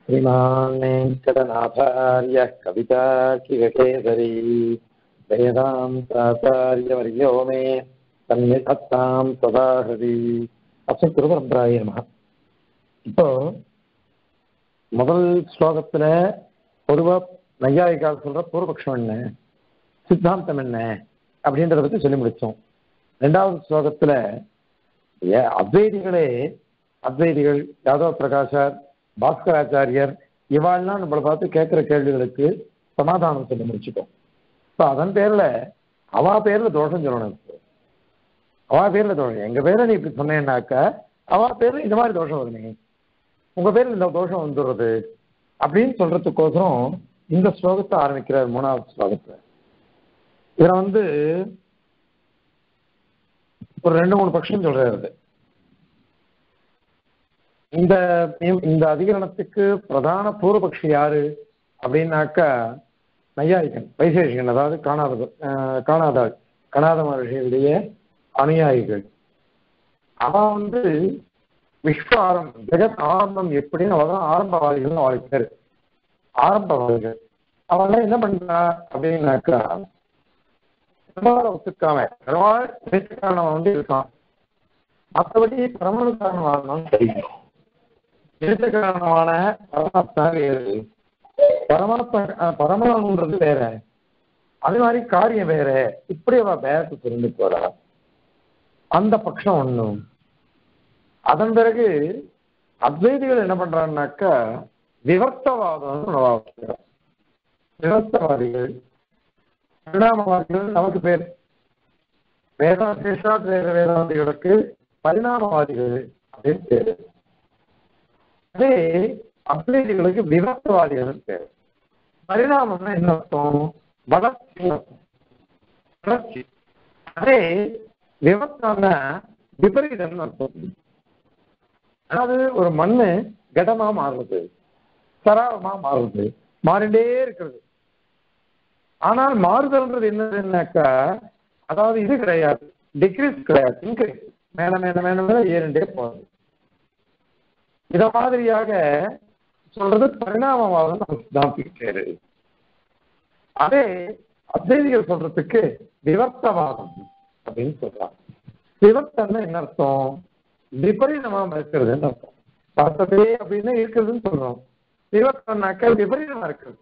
श्रीमान् वेङ्कटनाथार्यः कवितार्किककेसरी वेदान्ताचार्यवर्यो मे सन्निधत्तां सदा हृदि அசல் திருபரம்பராய நமக இப்போ முதல் ஸ்லோகத்துல பொதுவா நையாயிக்கால் சொல்ற பூர்வபக்ஷம் என்ன சித்தாந்தம் என்ன அப்படின்றத பத்தி சொல்லி முடிச்சோம் ரெண்டாவது ஸ்லோகத்துல ஏ அத்வைதிகளே அத்வைதிகள் யாதவ பிரகாஷர் பாஸ்கராச்சாரியர் இவாள்லாம் நம்மளை பார்த்து கேட்கிற கேள்விகளுக்கு சமாதானம் சொல்லி முடிச்சுட்டோம் இப்போ அதன் பேர்ல அவா பேர்ல தோஷம் சொல்லணும் இப்போ அவா பேர்ல தோஷம் எங்க பேர்ல நீ இப்படி சொன்னேன்னாக்கா அவா பேர்ல இந்த மாதிரி தோஷம் வருமே உங்க பேர்ல இந்த தோஷம் வந்துடுறது அப்படின்னு சொல்றதுக்கோசரம் இந்த ஸ்லோகத்தை ஆரம்பிக்கிறார் மூணாவது ஸ்லோகத்துல இதுல வந்து ஒரு ரெண்டு மூணு பட்சம் சொல்றாரு இந்த இந்த அதிகரணத்துக்கு பிரதான பூர்வபக்ஷி யாரு அப்படின்னாக்கா நையாயிகன் வைசேஷிகன் அதாவது காணாத காணாதாள் கணாத மகர்ஷியுடைய அனுயாயிகள் அவன் வந்து விஸ்வ ஆரம்பம் ஜெகத் ஆரம்பம் எப்படின்னு அவதான் ஆரம்பவாதிகள் அவளுக்கு பேரு ஆரம்பவாதிகள் அவெல்லாம் என்ன பண்றா அப்படின்னாக்கா பெருமாளை ஒத்துக்காம பெருமாள் காரணம் வந்து இருக்கான் மற்றபடி பிரமண காரணம் தெரியும் நிறுத்த காரணமான பரமாத்மா வேறு பரமாத்மா பரமாணுன்றது வேற அது மாதிரி காரியம் வேற இப்படி அவ பேரத்தை தெரிந்து போறா அந்த பட்சம் ஒண்ணும் அதன் பிறகு அத்வைதிகள் என்ன பண்றாங்கனாக்கா விவர்த்தவாதம் விவர்த்தவாதிகள் பரிணாமவாதிகள் நமக்கு பேர் வேதா சேஷாத் வேத வேதாந்திகளுக்கு பரிணாமவாதிகள் அப்படின்னு பேரு அதே அத்வைதிகளுக்கு விவர்த்தவாதிகள் பேர் பரிணாமம்னா என்ன அர்த்தம் வளர்ச்சி வளர்ச்சி அதே விவசாயம்னா விபரீதம்னு அர்த்தம் அதாவது ஒரு மண்ணு கடமா மாறுறது சராவமா மாறுறது மாறிண்டே இருக்கிறது ஆனால் மாறுதல்ன்றது என்னதுன்னாக்கா அதாவது இது கிடையாது டிக்ரீஸ் கிடையாது இன்க்ரீஸ் மேல மேல மேல மேல ஏறிண்டே போகுது இத மாதிரியாக சொல்றது பரிணாமவாதம் நம்ம சித்தாந்திக்கு பேரு அதே அத்வைதிகள் சொல்றதுக்கு விவர்த்தவாதம் அப்படின்னு சொல்றாங்க விவர்த்தம்னா என்ன அர்த்தம் விபரீதமா இருக்கிறதுன்னு அர்த்தம் பார்த்ததே அப்படின்னு இருக்கிறதுன்னு சொல்றோம் விவர்த்தம்னாக்க விபரீதமா இருக்கிறது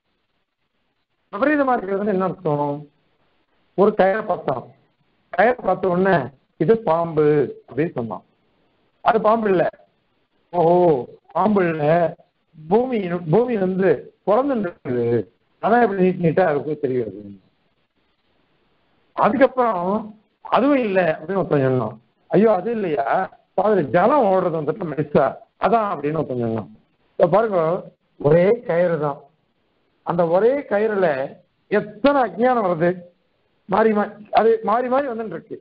விபரீதமா இருக்கிறதுன்னு என்ன அர்த்தம் ஒரு கயரை பார்த்தோம் கயரை பார்த்த உடனே இது பாம்பு அப்படின்னு சொன்னான் அது பாம்பு இல்லை ஓஹோ பாம்பு இல்லை பூமி பூமி வந்து பிறந்துட்டு இருக்குது அதான் எப்படி நீட் நீட்டா இருக்கு தெரியாது அதுக்கப்புறம் அதுவும் இல்லை அப்படின்னு ஒருத்தன் சொன்னோம் ஐயோ அது இல்லையா அதுல ஜலம் ஓடுறது வந்துட்டு மெடிசா அதான் அப்படின்னு ஒருத்தன் சொன்னோம் இப்போ பாருங்க ஒரே கயிறு தான் அந்த ஒரே கயிறுல எத்தனை அஜ்ஞானம் வருது மாறி மாறி அது மாறி மாறி வந்துட்டு இருக்கு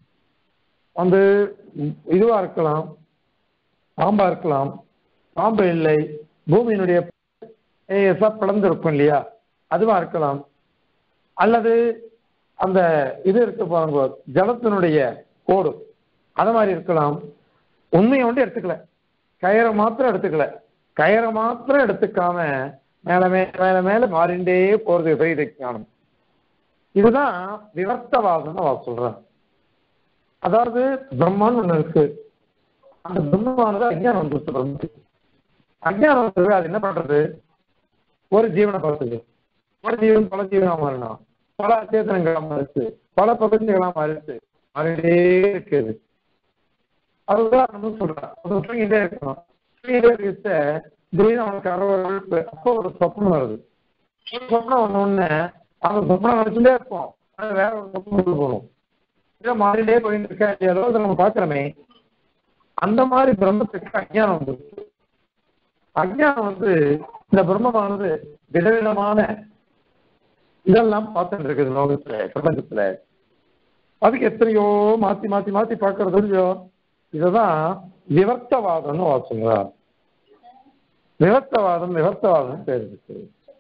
வந்து இதுவா இருக்கலாம் பாம்பா இருக்கலாம் பாம்பு இல்லை பூமியினுடைய பிளந்து இருக்கும் இல்லையா அதுவா இருக்கலாம் அல்லது அந்த இது இருக்கு பாருங்க ஜலத்தினுடைய கோடு அது மாதிரி இருக்கலாம் உண்மையை வந்து எடுத்துக்கல கயிறை மாத்திரம் எடுத்துக்கல கயிறை மாத்திரம் எடுத்துக்காம மேல மேல மேல மேல மாறிண்டே போறது விபரீத ஞானம் இதுதான் விவர்த்தவாதம்னு அவ சொல்றான் அதாவது பிரம்மன் ஒண்ணு இருக்கு அந்த பிரம்மமானது அஜ்ஞானம் வந்துருச்சு பிரம்மத்துக்கு அஜ்ஞானம் வந்து அது என்ன பண்றது ஒரு ஜீவனை பார்த்துக்கு ஒரு ஜீவன் பல ஜீவனா மாறணும் பல அச்சேதனங்களா மாறிச்சு பல பிரபஞ்சங்களா மாறிச்சு மாறிட்டே இருக்குது அது உதாரணம் சொல்றேன் அது தூங்கிட்டே இருக்கணும் தூங்கிட்டே இருக்க திடீர்னு அவனுக்கு அறுபது அப்போ ஒரு சொப்னம் வருது ஒரு சொப்னம் ஒண்ணு ஒண்ணு அந்த சொப்னம் நினைச்சுட்டே இருப்போம் அது வேற ஒரு சொப்னம் கொண்டு போகணும் இதை மாறிட்டே போயிட்டு இருக்கா ஏதாவது நம்ம பாக்குறோமே அந்த மாதிரி பிரம்மத்துக்கு அஜ்ஞானம் வந்துருக்கு அஜ்ஞானம் வந்து இந்த பிரம்மமானது விதவிதமான இதெல்லாம் பார்த்துட்டு இருக்குது லோகத்துல பிரபஞ்சத்துல அதுக்கு எத்தனையோ மாத்தி மாத்தி மாத்தி பார்க்கறது இல்லையோ இதுதான் விவர்த்தவாதம்னு வாசுங்களா விவர்த்தவாதம் விவர்த்தவாதம் பேர் இருக்கு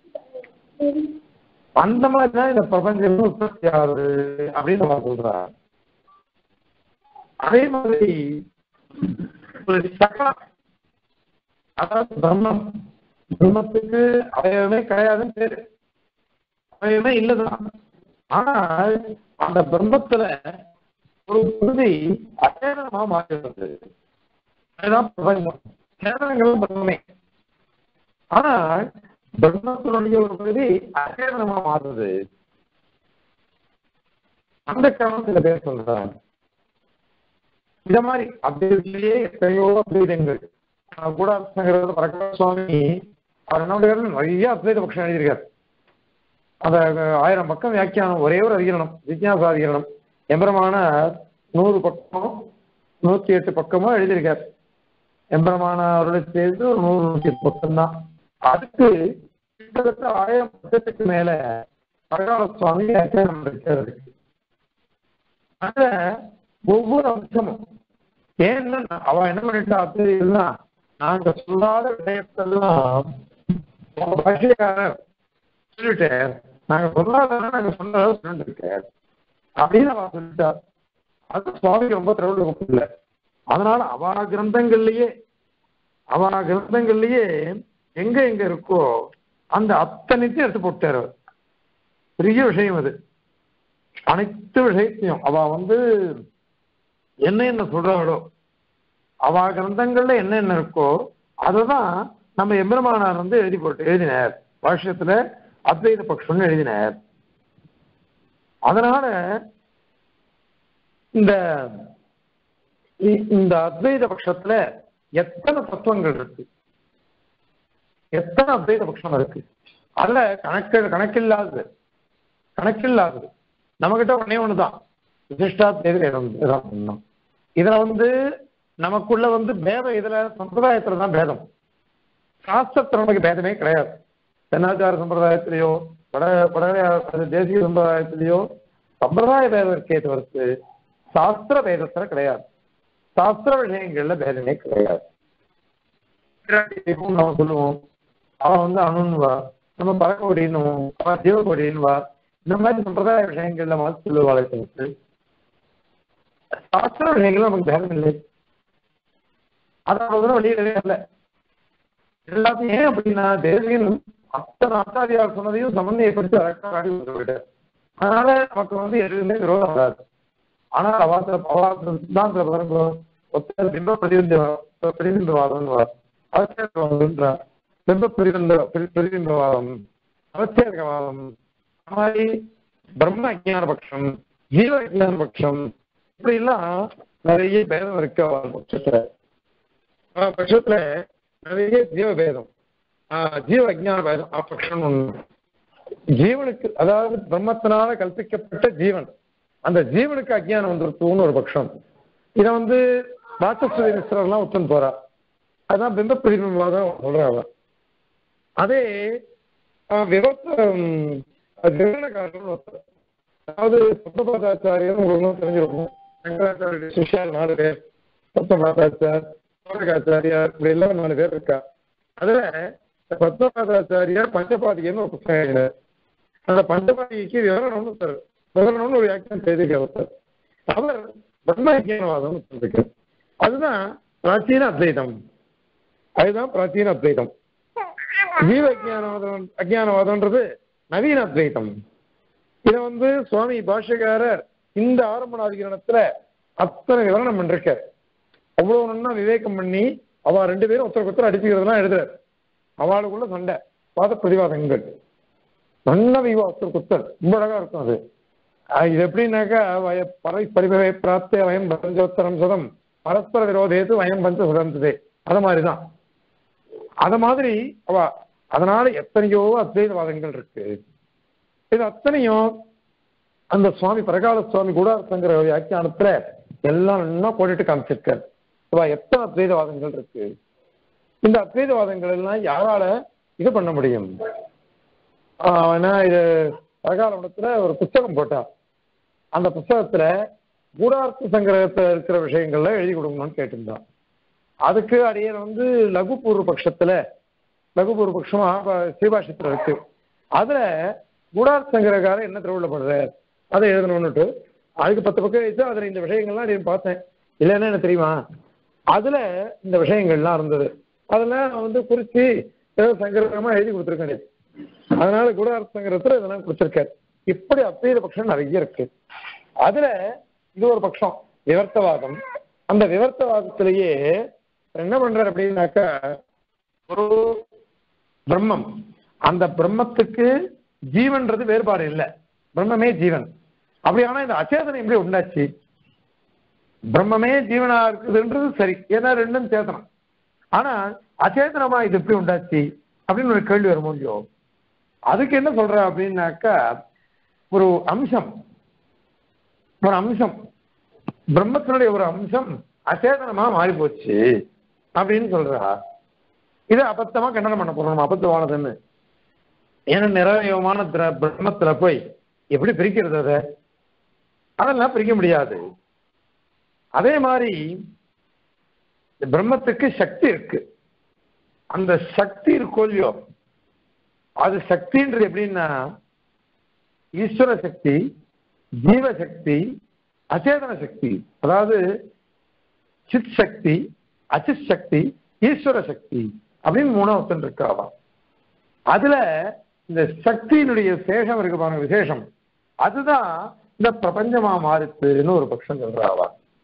அந்த மாதிரி தான் இந்த பிரபஞ்சம் உற்பத்தி ஆகுது அப்படின்னு நம்ம சொல்றா அதே மாதிரி ஒரு சக்கரம் அதாவது பிரம்மம் பிரம்மத்துக்கு அவயவமே கிடையாதுன்னு பேரு அவயவமே இல்லதான் ஆனால் அந்த பிரம்மத்துல ஒரு பகுதி அச்சேதனமா மாறுகிறது அதுதான் பிரபஞ்சம் சேதனங்களும் பிரம்மமே ஆனால் பிரம்மத்தினுடைய ஒரு பகுதி அச்சேதனமா மாறுது அந்த காரணம் சில பேர் சொல்றாங்க இந்த மாதிரி அத்வைதத்திலேயே எத்தனையோ அத்வைதங்கள் கூட பரகார சுவாமி அவர் என்ன பண்ணுறாரு நிறைய அத்வைத பட்சம் எழுதியிருக்காரு அந்த ஆயிரம் பக்கம் வியாக்கியானம் ஒரே ஒரு அதிகரணம் விஜயாசாதிகரணம் எம்பரமான நூறு பக்கம் நூத்தி எட்டு பக்கமும் எழுதியிருக்காரு எம்பரமான அவருடைய சேர்ந்து ஒரு நூறு நூத்தி எட்டு பக்கம் தான் அதுக்கு கிட்டத்தட்ட ஆயிரம் பக்கத்துக்கு மேல பரகால சுவாமி வியாக்கியானம் இருக்கிறது அதுல ஒவ்வொரு அம்சமும் ஏன்னா அவ என்ன பண்ணிட்டா அப்படின்னா நாங்க சொல்லாத விஷயத்தெல்லாம் உங்க பாஷைக்காரர் சொல்லிட்டு நாங்க சொல்லாததான் நாங்க சொன்னதை சொல்லிட்டு அப்படின்னு அவ சொல்லிட்டா அது சுவாமி ரொம்ப திரவிட இல்லை அதனால அவா கிரந்தங்கள்லயே அவா கிரந்தங்கள்லயே எங்க எங்க இருக்கோ அந்த அத்தனைத்தையும் எடுத்து போட்டாரு பெரிய விஷயம் அது அனைத்து விஷயத்தையும் அவ வந்து என்ன என்ன சொல்றாளோ அவ கிரந்தங்கள்ல என்ன என்ன இருக்கோ அததான் நம்ம எம்பெருமானார் வந்து எழுதி போட்டு எழுதினார் வருஷத்துல அத்வைத பக்ஷம்னு எழுதினார் அதனால இந்த இந்த அத்வைத பட்சத்துல எத்தனை தத்துவங்கள் இருக்கு எத்தனை அத்வைத பட்சம் இருக்கு அதுல கணக்கு கணக்கில்லாதது கணக்கில்லாதது நம்மகிட்ட ஒன்னே ஒண்ணுதான் விசிஷ்டாத்வேதம் இதுல வந்து நமக்குள்ள வந்து பேதம் இதுல சம்பிரதாயத்துல தான் பேதம் சாஸ்திரத்துல நமக்கு பேதமே கிடையாது தென்னாச்சார சம்பிரதாயத்திலேயோ வட வட தேசிய சம்பிரதாயத்திலேயோ சம்பிரதாய பேதம் இருக்கே தவிர்த்து சாஸ்திர பேதத்துல கிடையாது சாஸ்திர விஷயங்கள்ல பேதமே கிடையாது நம்ம சொல்லுவோம் அவன் வந்து அணுன்வா நம்ம பறக்கொடின்னுவோம் அவன் ஜீவகொடின்வா இந்த மாதிரி சம்பிரதாய விஷயங்கள்ல மாதிரி சொல்லுவாளை தவிர்த்து சாஸ்திர விஷயங்கள் நமக்கு பேதம் இல்லை அதாவது வெளியிடவே இல்லை எல்லாத்தையும் ஏன் அப்படின்னா தேசியன் அத்தனை ஆச்சாரியார் சொன்னதையும் சமன்வயப்படுத்தி அழகா காட்டி விட்டார் அதனால நமக்கு வந்து எதுவுமே விரோதம் வராது ஆனால் அவாச அவாச சித்தாந்த பாருங்க ஒத்த பிம்ப பிரதிபிம்ப பிரதிபிம்பவாதம் அவசியன்ற பிம்ப பிரதிபிம்ப பிரதிபிம்பவாதம் அவசியவாதம் மாதிரி பிரம்ம அஜான பட்சம் ஜீவ அஜான பட்சம் இப்படி எல்லாம் நிறைய பேதம் இருக்கு அவள் பட்சத்துல பட்சத்துல நிறைய ஜீவ பேதம் ஜீவ அஜான பேதம் பட்சம் ஒண்ணு ஜீவனுக்கு அதாவது பிரம்மத்தினால கல்பிக்கப்பட்ட ஜீவன் அந்த ஜீவனுக்கு அஜ்ஞானம் வந்துருத்துன்னு ஒரு பட்சம் இதை வந்து வாசஸ்வதி மிஸ்ரர்லாம் ஒத்துன்னு போறா அதான் பிம்ப பிரதிபிம்பமாக சொல்றாங்க அதே விவத்த விவரணக்காரர்கள் ஒருத்தர் அதாவது சப்தபாதாச்சாரியர் உங்களுக்கு தெரிஞ்சிருக்கும் சங்கராச்சாரிய சிஷ்யால் நாலு பேர் சப்தபாதாச்சார் சோழகாச்சாரியார் இப்படி எல்லாம் நாலு பேர் இருக்கா அதுல பத்மபாதாச்சாரியார் பஞ்சபாதிகன்னு ஒரு புத்தகம் எழுதினார் அந்த பஞ்சபாதிக்கு விவரணம்னு ஒருத்தர் விவரணம்னு ஒரு வியாக்கியம் செய்திருக்கார் ஒருத்தர் அவர் பிரம்ம விஜயனவாதம் சொல்லிருக்கார் அதுதான் பிராச்சீன அத்வைதம் அதுதான் பிராச்சீன அத்வைதம் ஜீவ அஜானவாதம் அஜானவாதம்ன்றது நவீன அத்வைதம் இதை வந்து சுவாமி பாஷ்யக்காரர் இந்த ஆரம்பநாதிகரணத்துல அத்தனை விவரணம் பண்ணிருக்கார் அவ்வளவு நன்னா விவேகம் பண்ணி அவ ரெண்டு பேரும் ஒருத்தருக்கு ஒருத்தர் அடிச்சுக்கிறதுலாம் எழுதுறாரு அவளுக்குள்ள சண்டை வாத பிரதிவாதங்கள் நல்ல விவா ஒருத்தருக்கு ஒருத்தர் ரொம்ப அழகா இருக்கும் அது இது எப்படின்னாக்கா வய பறை பரிபவை பிராப்தே வயம் பஞ்சோத்தரம் சதம் பரஸ்பர விரோதேது வயம் பஞ்ச சுதந்ததே அது மாதிரிதான் அத மாதிரி அவ அதனால எத்தனையோ அத்வைதவாதங்கள் இருக்கு இது அத்தனையும் அந்த சுவாமி பிரகால சுவாமி கூடாரசங்கிற வியாக்கியானத்துல எல்லாம் நல்லா போட்டுட்டு காமிச்சிருக்காரு இவ எத்தனை அத்வைதவாதங்கள் இருக்கு இந்த அத்வைதவாதங்கள் எல்லாம் யாரால இது பண்ண முடியும் ஏன்னா இது பிரகாலத்துல ஒரு புத்தகம் போட்டா அந்த புத்தகத்துல கூடார்த்த சங்கிரகத்துல இருக்கிற விஷயங்கள்ல எழுதி கொடுக்கணும்னு கேட்டிருந்தான் அதுக்கு அடியர் வந்து லகு பூர்வ பட்சத்துல லகு பூர்வ பட்சம் ஸ்ரீபாஷத்துல இருக்கு அதுல கூடார்த்த சங்கரகாரர் என்ன திருவிழப்படுறார் அதை எழுதணும்னுட்டு அதுக்கு பத்து பக்கம் வச்சு அதுல இந்த விஷயங்கள்லாம் அடியன் பார்த்தேன் இல்லைன்னா என்ன தெரியுமா அதுல இந்த விஷயங்கள்லாம் இருந்தது அதெல்லாம் நான் வந்து குறிச்சு ஏதோ சங்கரமா எழுதி கொடுத்துருக்கேன் அதனால கூடார சங்கரத்துல இதெல்லாம் கொடுத்துருக்காரு இப்படி அத்வைத பட்சம் நிறைய இருக்கு அதுல இது ஒரு பட்சம் விவர்த்தவாதம் அந்த விவர்த்தவாதத்திலேயே என்ன பண்றாரு அப்படின்னாக்கா ஒரு பிரம்மம் அந்த பிரம்மத்துக்கு ஜீவன்றது வேறுபாடு இல்லை பிரம்மமே ஜீவன் அப்படியானா இந்த அச்சேதனம் எப்படி உண்டாச்சு பிரம்மமே ஜீவனா இருக்குதுன்றது சரி ஏன்னா ரெண்டும் சேதனம் ஆனா அச்சேதனமா இது எப்படி உண்டாச்சு அப்படின்னு ஒரு கேள்வி வரும் இல்லையோ அதுக்கு என்ன சொல்ற அப்படின்னாக்கா ஒரு அம்சம் ஒரு அம்சம் பிரம்மத்தினுடைய ஒரு அம்சம் அச்சேதனமா மாறி போச்சு அப்படின்னு சொல்றா இது அபத்தமா கண்டனம் பண்ண போறோம் அபத்தமானதுன்னு ஏன்னா நிறைவமான திர- பிரம்மத்துல போய் எப்படி பிரிக்கிறது அதை அதெல்லாம் பிரிக்க முடியாது அதே மாதிரி இந்த பிரம்மத்துக்கு சக்தி இருக்கு அந்த சக்தி இருக்கோ இல்லையோ அது சக்தின்றது எப்படின்னா ஈஸ்வர சக்தி ஜீவசக்தி அச்சேதன சக்தி அதாவது சித் சக்தி அச்சித் சக்தி ஈஸ்வர சக்தி அப்படின்னு மூணாவது இருக்காவா அதுல இந்த சக்தியினுடைய சேஷம் இருக்கு பாருங்க விசேஷம் அதுதான் இந்த பிரபஞ்சமா மாறுத்துன்னு ஒரு பட்சம் சொல்றாவா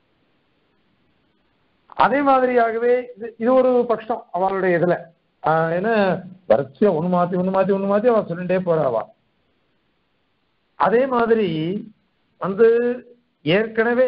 அதே மாதிரியாகவே இது இது ஒரு பட்சம் அவளுடைய இதுல ஆஹ் ஏன்னா வரிசையா ஒண்ணு மாத்தி ஒண்ணு மாத்தி ஒண்ணு மாத்தி அவ சொல்லிட்டே போறாவா அதே மாதிரி வந்து ஏற்கனவே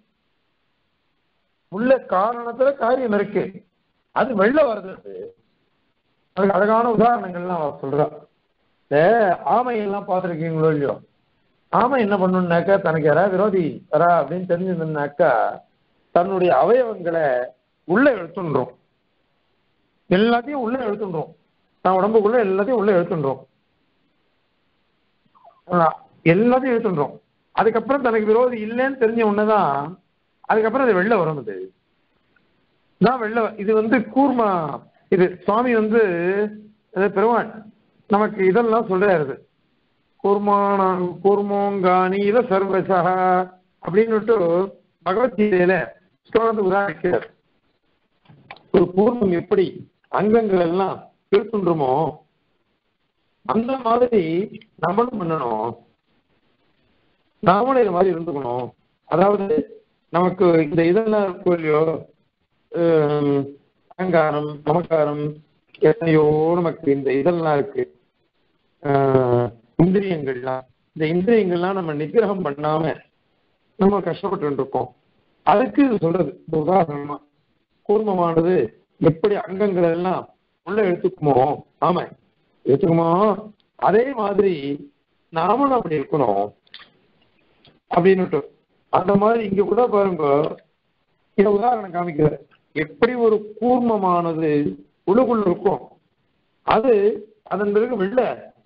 உள்ள காரணத்துல காரியம் இருக்கு அது வெளில வருது அது. அதுக்கு அழகான உதாரணங்கள்லாம் அவ சொல்றா இந்த ஆமை எல்லாம் பார்த்துருக்கீங்களோ இல்லையோ ஆமை என்ன பண்ணுனாக்கா தனக்கு யாராவது விரோதி வரா அப்படின்னு தெரிஞ்சிருந்தாக்கா தன்னுடைய அவயவங்களை உள்ள எடுத்துன்றோம் எல்லாத்தையும் உள்ள எடுத்துன்றோம் தான் உடம்புக்குள்ள எல்லாத்தையும் உள்ள எடுத்துன்றோம் ஆஹ் எல்லாத்தையும் எடுத்துன்றோம் அதுக்கப்புறம் தனக்கு விரோதி இல்லைன்னு தெரிஞ்ச உடனேதான் அதுக்கப்புறம் அது வெளில வரும் அது தான் வெளில வ- இது வந்து கூர்மா இது சுவாமி வந்து அது பெருமான் நமக்கு இதெல்லாம் சொல்றாரு கூர்மான கூர்மோங்கானியில சர்வசா அப்படின்னுட்டு பகவத்கீதையில ஸ்லோகத்தை உதாரிக்கிறார் ஒரு கூர்மம் எப்படி அங்கங்கள் எல்லாம் திருத்துன்றமோ அந்த மாதிரி நம்மளும் பண்ணணும் நாமளும் இது மாதிரி இருந்துக்கணும் அதாவது நமக்கு இந்த இதெல்லாம் இருக்கும் இல்லையோ ஹம், அகங்காரம் நமக்காரம் எத்தனையோ நமக்கு இந்த இதெல்லாம் இருக்கு ஆஹ், இந்திரியங்கள்லாம் இந்த இந்திரியங்கள்லாம் நம்ம நிகிரகம் பண்ணாம நம்ம கஷ்டப்பட்டு இருக்கோம் அதுக்கு இது சொல்றது இந்த உதாரணமா கூர்மமானது எப்படி அங்கங்கள் எல்லாம் உள்ள எடுத்துக்குமோ ஆமா எடுத்துக்குமோ அதே மாதிரி நாமளும் அப்படி இருக்கணும் அப்படின்னுட்டு அந்த மாதிரி இங்க கூட பாருங்க இந்த உதாரணம் காமிக்கிறார் எப்படி ஒரு கூர்மமானது உள்ளுக்குள்ள இருக்கும் அது அதன் பிறகு வெளில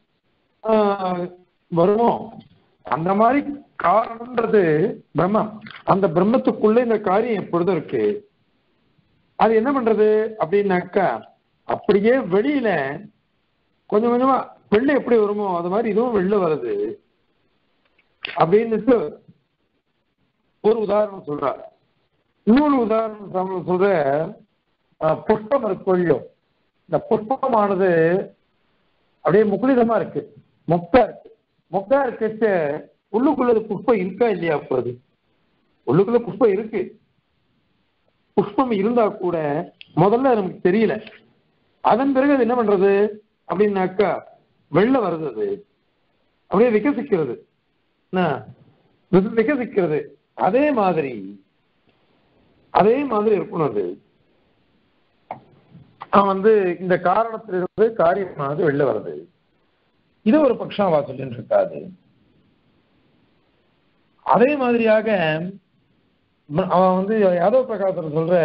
ஆஹ், வருமோ அந்த மாதிரி காரணம்ன்றது பிரம்மம் அந்த பிரம்மத்துக்குள்ள இந்த காரியம் எப்பொழுதும் இருக்கு அது என்ன பண்றது அப்படின்னாக்கா அப்படியே வெளியில கொஞ்சம் கொஞ்சமா வெளில எப்படி வருமோ அது மாதிரி இதுவும் வெளில வருது அப்படின்னுட்டு ஒரு உதாரணம் சொல்றார் இன்னொரு உதாரணம் சொல்ற- சொல்ற அஹ், புஷ்பம் இருக்கு இல்லையோ இந்த புஷ்பமானது அப்படியே முக்குளிதமா இருக்கு மொக்கா இருக்கு மொக்கா இருக்கச்ச உள்ளுக்குள்ள புஷ்பம் இருக்கா இல்லையா அப்போது உள்ளுக்குள்ள புஷ்பம் இருக்கு புஷ்பம் இருந்தா கூட முதல்ல நமக்கு தெரியல அதன் பிறகு அது என்ன பண்றது அப்படின்னாக்கா வெளில வருது அது அப்படியே விகசிக்கிறது என்ன? வி- விகசிக்கிறது அதே மாதிரி அதே மாதிரி இருக்கணும் அது அவன் வந்து இந்த காரணத்திலிருந்து காரியமானது வெளில வருது இது ஒரு பட்சம் அவ சொல்லிட்டு இருக்காது அதே மாதிரியாக ம- அவன் வந்து யாதவ பிரகாசர் சொல்ற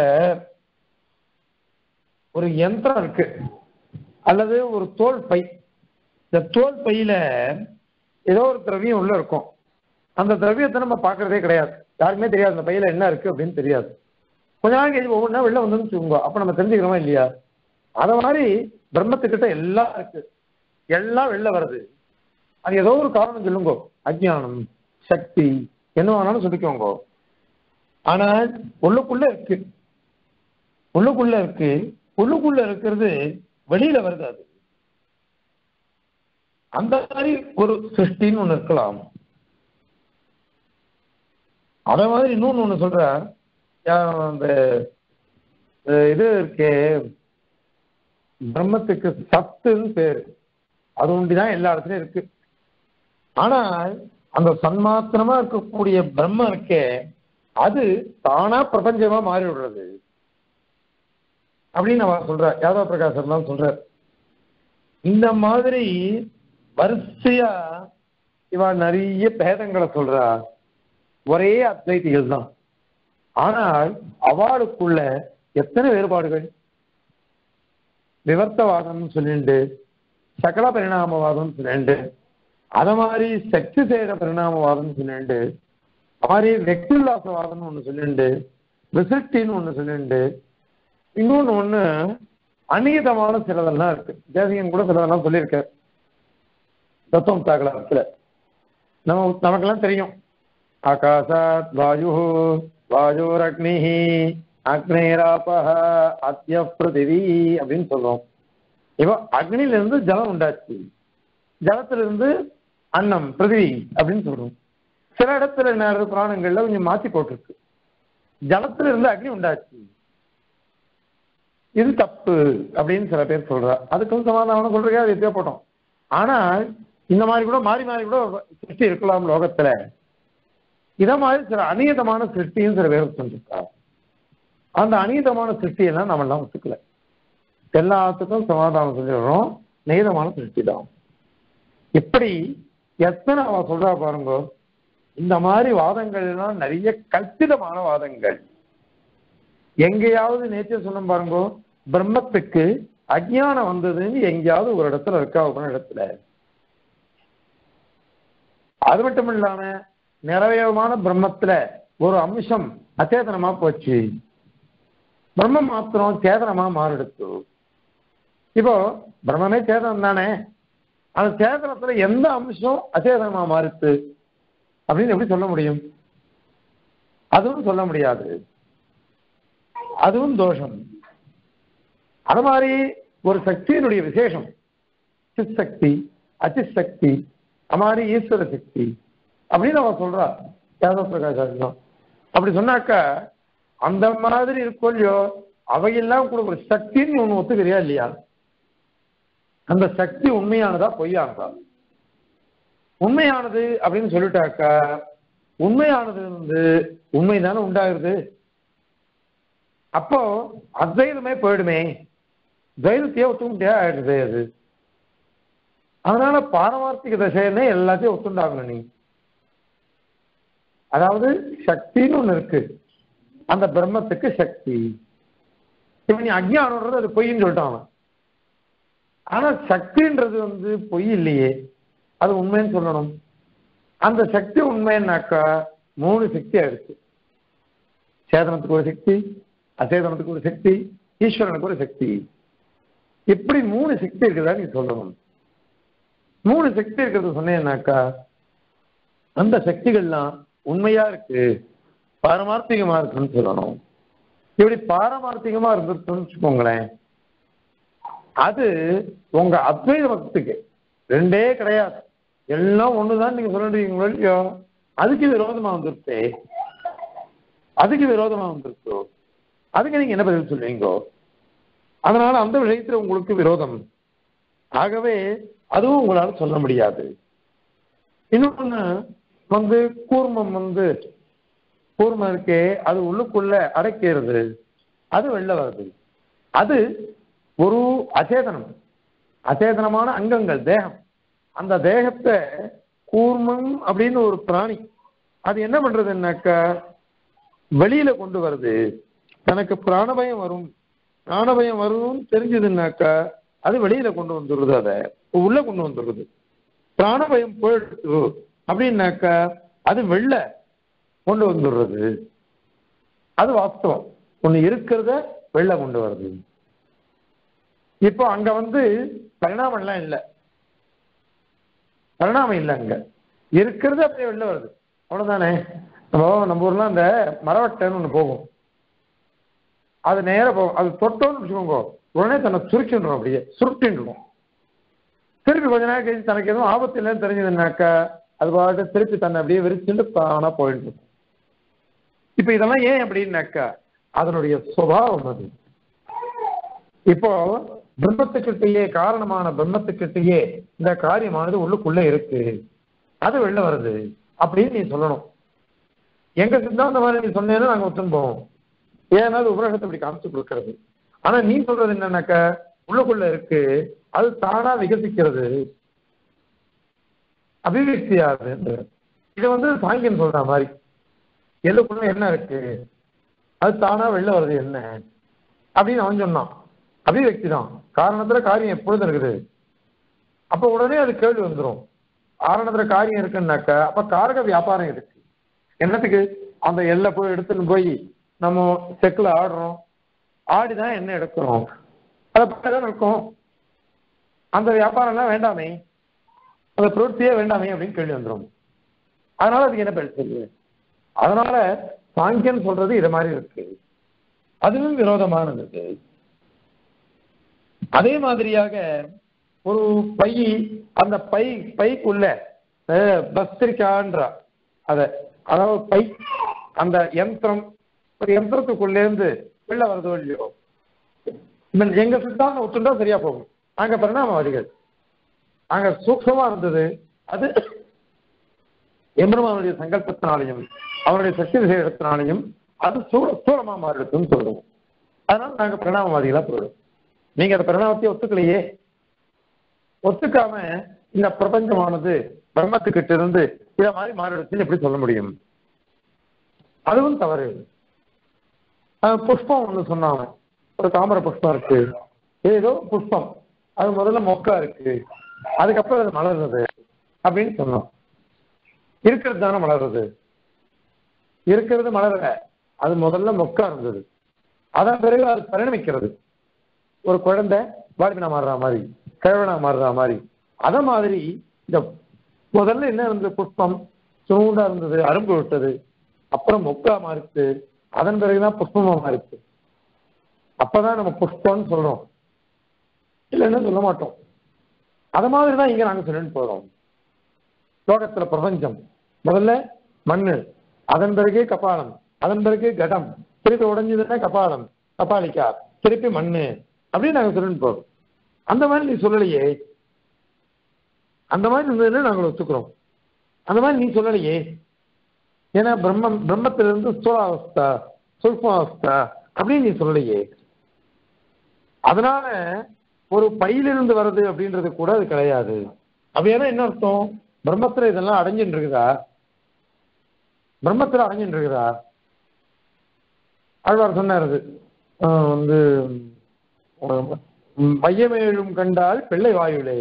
ஒரு யந்திரம் இருக்கு அல்லது ஒரு தோல் பை இந்த தோல் பையில ஏதோ ஒரு திரவியம் உள்ள இருக்கும் அந்த திரவியத்தை நம்ம பார்க்கறதே கிடையாது யாருக்குமே தெரியாது அந்த பையில என்ன இருக்கு அப்படின்னு தெரியாது கொஞ்ச நாள் கழிச்சு ஒவ்வொன்றா வெளில வந்து வச்சுக்கோங்க அப்ப நம்ம தெரிஞ்சுக்கிறோமா இல்லையா அத மாதிரி பிரம்மத்துக்கிட்ட எல்லாம் இருக்கு எல்லாம் வெளில வருது அது ஏதோ ஒரு காரணம் சொல்லுங்க அஜ்ஞானம் சக்தி என்ன வேணாலும் சொல்லிக்கோங்க ஆனா உள்ளுக்குள்ள இருக்கு உள்ளுக்குள்ள இருக்கு உள்ளுக்குள்ள இருக்கிறது வெளியில வருது அது அந்த மாதிரி ஒரு சிருஷ்டின்னு ஒண்ணு இருக்கலாம் அத மாதிரி இன்னொன்னு ஒண்ணு சொல்ற அந்த அஹ், இது இருக்கே பிரம்மத்துக்கு சத்துன்னு பேரு அது ஒண்டிதான் எல்லா இடத்துலயும் இருக்கு ஆனால் அந்த சன்மாத்திரமா இருக்கக்கூடிய பிரம்மம் இருக்கே அது தானா பிரபஞ்சமா மாறி விடுறது அப்படின்னு அவன் சொல்ற யாதவ பிரகாசர்லாம் சொல்றார் இந்த மாதிரி வரிசையா இவ நிறைய பேதங்களை சொல்றா ஒரே அத்வைதிகள் தான் ஆனால் அவளுக்குள்ள எத்தனை வேறுபாடுகள் விவர்த்தவாதம் சொல்லிண்டு சகல பரிணாமவாதம் சொல்லிண்டு அத மாதிரி சக்தி சேர பரிணாமவாதம் சொல்லிண்டு அது மாதிரி வெக்தில்லாசவாதம்னு ஒண்ணு சொல்லிண்டு விசிட்டின்னு ஒண்ணு சொல்லிண்டு இன்னொன்னு ஒண்ணு அநீதமான சிலதெல்லாம் இருக்கு தேசிகன் கூட சிலதெல்லாம் சொல்லியிருக்கார் தத்துவம் தாக்கலத்துல நம்ம நமக்கெல்லாம் தெரியும் ஆகாசாத் வாயு வாயுரக்னி அக்னேராபஹ அத்ய பிருதிவி அப்படின்னு சொல்றோம் இப்போ அக்னில இருந்து ஜலம் உண்டாச்சு ஜலத்திலிருந்து அன்னம் பிருதிவி அப்படின்னு சொல்றோம் சில இடத்துல நேர புராணங்கள்ல கொஞ்சம் மாத்தி போட்டிருக்கு ஜலத்துல இருந்து அக்னி உண்டாச்சு இது தப்பு அப்படின்னு சில பேர் சொல்றா அதுக்கும் சமாதானம் சொல்றீங்க அது எப்படியோ போட்டோம் ஆனால் இந்த மாதிரி கூட மாறி மாறி கூட சிருஷ்டி இருக்கலாம் லோகத்துல இத மாதிரி சில அநியதமான சிருஷ்டியும் சில பேர் சொல்லிருக்கா அந்த அநீதமான சிருஷ்டியெல்லாம் நம்ம எல்லாம் ஒத்துக்கல எல்லாத்துக்கும் சமாதானம் சொல்லிடுறோம் நீதமான சிருஷ்டி தான் இப்படி எத்தனை அவ சொல்றா பாருங்க இந்த மாதிரி வாதங்கள் எல்லாம் நிறைய கல்பிதமான வாதங்கள் எங்கேயாவது நேற்று சொன்ன பாருங்க பிரம்மத்துக்கு அஜ்ஞானம் வந்ததுன்னு எங்கேயாவது ஒரு இடத்துல இருக்கா ஒரு இடத்துல அது மட்டும் இல்லாம நிறைவேறமான பிரம்மத்துல ஒரு அம்சம் அச்சேதனமா போச்சு பிரம்மம் மாத்திரம் சேதனமா மாறிடுச்சு இப்போ பிரம்மமே சேதனம் தானே அந்த சேதனத்துல எந்த அம்சம் அச்சேதனமா மாறுச்சு அப்படின்னு எப்படி சொல்ல முடியும் அதுவும் சொல்ல முடியாது அதுவும் தோஷம் அது மாதிரி ஒரு சக்தியினுடைய விசேஷம் சித் சக்தி அச்சித் சக்தி அது மாதிரி ஈஸ்வர சக்தி அப்படின்னு அவன் சொல்றா யாதவ பிரகாஷ் அப்படி சொன்னாக்கா அந்த மாதிரி இருக்கும் இல்லையோ அவையெல்லாம் கூட ஒரு சக்தின்னு ஒண்ணு ஒத்துக்கிறியா இல்லையா அந்த சக்தி உண்மையானதா பொய்யானதா உண்மையானது அப்படின்னு சொல்லிட்டாக்கா உண்மையானது வந்து உண்மைதானே உண்டாகுது அப்போ அத்வைதமே போயிடுமே துவைதத்தையே ஒத்துக்க முடியாது ஆயிடுது அது அதனால பாரமார்த்திக தசைன்னே எல்லாத்தையும் ஒத்துண்டாகணும் நீ அதாவது சக்தின்னு ஒண்ணு இருக்கு அந்த பிரம்மத்துக்கு சக்தி இப்ப நீ அஜ்ஞானம்ன்றது அது பொய்ன்னு சொல்லிட்டான் அவன் ஆனா சக்தின்றது வந்து பொய் இல்லையே அது உண்மைன்னு சொல்லணும் அந்த சக்தி உண்மைன்னாக்கா மூணு சக்தி ஆயிடுச்சு சேதனத்துக்கு ஒரு சக்தி அச்சேதனத்துக்கு ஒரு சக்தி ஈஸ்வரனுக்கு ஒரு சக்தி இப்படி மூணு சக்தி இருக்குதா நீ சொல்லணும் மூணு சக்தி இருக்கிறது சொன்னேன்னாக்கா அந்த சக்திகள்லாம் உண்மையா இருக்கு பாரமார்த்திகமா இருக்குன்னு சொல்லணும் இப்படி பாரமார்த்திகமா இருந்துருச்சுன்னு வச்சுக்கோங்களேன் அது உங்க அத்வைத பக்திக்கு ரெண்டே கிடையாது எல்லாம் ஒண்ணுதான் நீங்க சொல்றீங்களோ இல்லையோ அதுக்கு விரோதமா வந்துருச்சு அதுக்கு விரோதமா வந்துருச்சோ அதுக்கு நீங்க என்ன பதில் சொல்லுவீங்கோ அதனால அந்த விஷயத்துல உங்களுக்கு விரோதம் ஆகவே அதுவும் உங்களால சொல்ல முடியாது இன்னொன்னு வந்து கூர்மம் வந்து கூர்மம் இருக்கே அது உள்ளுக்குள்ள அடைக்கிறது அது வெளில வருது அது ஒரு அச்சேதனம் அச்சேதனமான அங்கங்கள் தேகம் அந்த தேகத்தை கூர்மம் அப்படின்னு ஒரு பிராணி அது என்ன பண்றதுன்னாக்கா வெளியில கொண்டு வருது தனக்கு பிராணபயம் வரும் பிராணபயம் வரும்னு தெரிஞ்சதுன்னாக்கா அது வெளியில கொண்டு வந்துடுறது அதை உள்ள கொண்டு வந்துடுறது பிராணபயம் போயிடுச்சு அப்படின்னாக்கா அது வெளில கொண்டு வந்துடுறது அது வாஸ்தவம் ஒண்ணு இருக்கிறத வெளில கொண்டு வருது இப்போ அங்க வந்து பரிணாமம்லாம் இல்லை பரிணாமம் இல்லை அங்க இருக்கிறது அப்படியே வெளில வருது அவ்வளவுதானே நம்ம நம்ம ஊர்ல அந்த மரவட்டைன்னு ஒண்ணு போகும் அது நேரா போகும் அது தொட்டோன்னு வச்சுக்கோங்க உடனே தன்னை சுருக்கின்றோம் அப்படியே சுருட்டின்றோம் திருப்பி கொஞ்ச நேரம் கழிச்சு தனக்கு எதுவும் ஆபத்து இல்லைன்னு தெரிஞ்சதுன்னாக்கா அது பாட்டு திருப்பி தன்னை அப்படியே விரிச்சுட்டு தானா போயிட்டு இருக்கும் இப்ப இதெல்லாம் ஏன் அப்படின்னாக்கா அதனுடைய சுபாவம் அது இப்போ பிரம்மத்துக்கிட்டேயே காரணமான பிரம்மத்துக்கிட்டேயே இந்த காரியமானது உள்ளுக்குள்ள இருக்கு அது வெளில வருது அப்படின்னு நீ சொல்லணும் எங்க சித்தாந்த மாதிரி நீ சொன்னேன்னா நாங்க ஒத்துன்னு போவோம் ஏன்னா அது உபரகத்தை இப்படி காமிச்சு கொடுக்கறது ஆனா நீ சொல்றது என்னன்னாக்க உள்ளுக்குள்ள இருக்கு அது தானா விகசிக்கிறது அபிவியக்தியாகுது இது வந்து சாங்கியன் சொல்ற மாதிரி எள்ளுக்குள்ள என்ன இருக்கு அது தானா வெளில வருது என்ன அப்படின்னு அவன் சொன்னான் அபிவியக்தி தான் காரணத்துல காரியம் எப்பொழுதும் இருக்குது அப்ப உடனே அது கேள்வி வந்துடும் காரணத்துல காரியம் இருக்குன்னாக்கா அப்ப காரக வியாபாரம் இருக்கு என்னத்துக்கு அந்த எல்லை போய் எடுத்துன்னு போய் நம்ம செக்கில் ஆடுறோம் ஆடிதான் என்ன எடுக்கிறோம் அதை தான் இருக்கும் அந்த வியாபாரம்லாம் வேண்டாமே அந்த பிரவೃத்தியே வேண்டாமே அப்படின்னு கேள்வி வந்துடும் அதனால அதுக்கு என்ன பேசுறது அதனால சாங்கியன் சொல்றது இது மாதிரி இருக்கு அதுவும் விரோதமானது இது. அதே மாதிரியாக ஒரு பை அந்த பை பைக்குள்ள அஹ், பஸ்திரிக்கான்ற அத அதாவது பை அந்த யந்திரம் ஒரு யந்திரத்துக்குள்ளேருந்து வெளில வருதோ இல்லையோ இப்ப எங்க சித்தாந்தம் ஒத்துண்டா சரியா போகும் நாங்க பரிணாமவாதிகள் நாங்க சூக்ஷமா இருந்தது அது எம்பெருமானுடைய சங்கல்பத்தினாலையும் அவனுடைய சக்தி விசேஷத்தினாலையும் அது சூழ ஸ்தூலமா மாறிடுதுன்னு சொல்லுவோம் அதனால நாங்க பிரணாமவாதிகளா போயிடும் நீங்க அந்த பிரணாமத்தை ஒத்துக்கலையே ஒத்துக்காம இந்த பிரபஞ்சமானது பிரம்மத்துக்கிட்ட இருந்து இத மாதிரி மாறிடுச்சுன்னு எப்படி சொல்ல முடியும் அதுவும் தவறு அஹ் புஷ்பம் ஒண்ணு சொன்னாங்க ஒரு தாமரை புஷ்பம் இருக்கு ஏதோ புஷ்பம் அது முதல்ல மொக்கா இருக்கு அதுக்கப்புறம் அது மலர்றது அப்படின்னு சொன்னோம் இருக்கிறது தானே மலர்றது இருக்கிறது மலரல அது முதல்ல மொக்கா இருந்தது அதன் பிறகு அது பரிணமிக்கிறது ஒரு குழந்தை வாலிபனா மாறுற மாதிரி கிழவனா மாறுற மாதிரி அத மாதிரி இந்த முதல்ல என்ன இருந்தது புஷ்பம் சூண்டா இருந்தது அரும்பு விட்டது அப்புறம் மொக்கா மாறிச்சு அதன் பிறகுதான் புஷ்பமா மாறிச்சு அப்பதான் நம்ம புஷ்பம்னு சொல்றோம் இல்லைன்னு சொல்ல மாட்டோம் அத மாதிரி தான் இங்க நாங்க சொல்லிட்டு போறோம் லோகத்துல பிரபஞ்சம் முதல்ல மண்ணு அதன் பிறகு கபாலம் அதன் பிறகு கடம் திருப்பி உடைஞ்சதுன்னா கபாலம் கபாலிக்கா திருப்பி மண்ணு அப்படின்னு நாங்க சொல்லிட்டு போறோம் அந்த மாதிரி நீ சொல்லலையே அந்த மாதிரி இருந்ததுன்னு நாங்கள் ஒத்துக்கிறோம் அந்த மாதிரி நீ சொல்லலையே ஏன்னா பிரம்மம் பிரம்மத்திலிருந்து ஸ்தூலாவஸ்தா சுல்பாவஸ்தா அப்படின்னு நீ சொல்லலையே அதனால ஒரு பையிலிருந்து வருது அப்படின்றது கூட அது கிடையாது அப்படின்னா என்ன அர்த்தம் பிரம்மத்துல இதெல்லாம் அடைஞ்சுட்டு இருக்குதா பிரம்மத்துல அடைஞ்சுட்டு இருக்குதா ஆழ்வார் சொன்னார் அது ஆஹ் வந்து உம், மையமேழும் கண்டால் பிள்ளை வாயுளே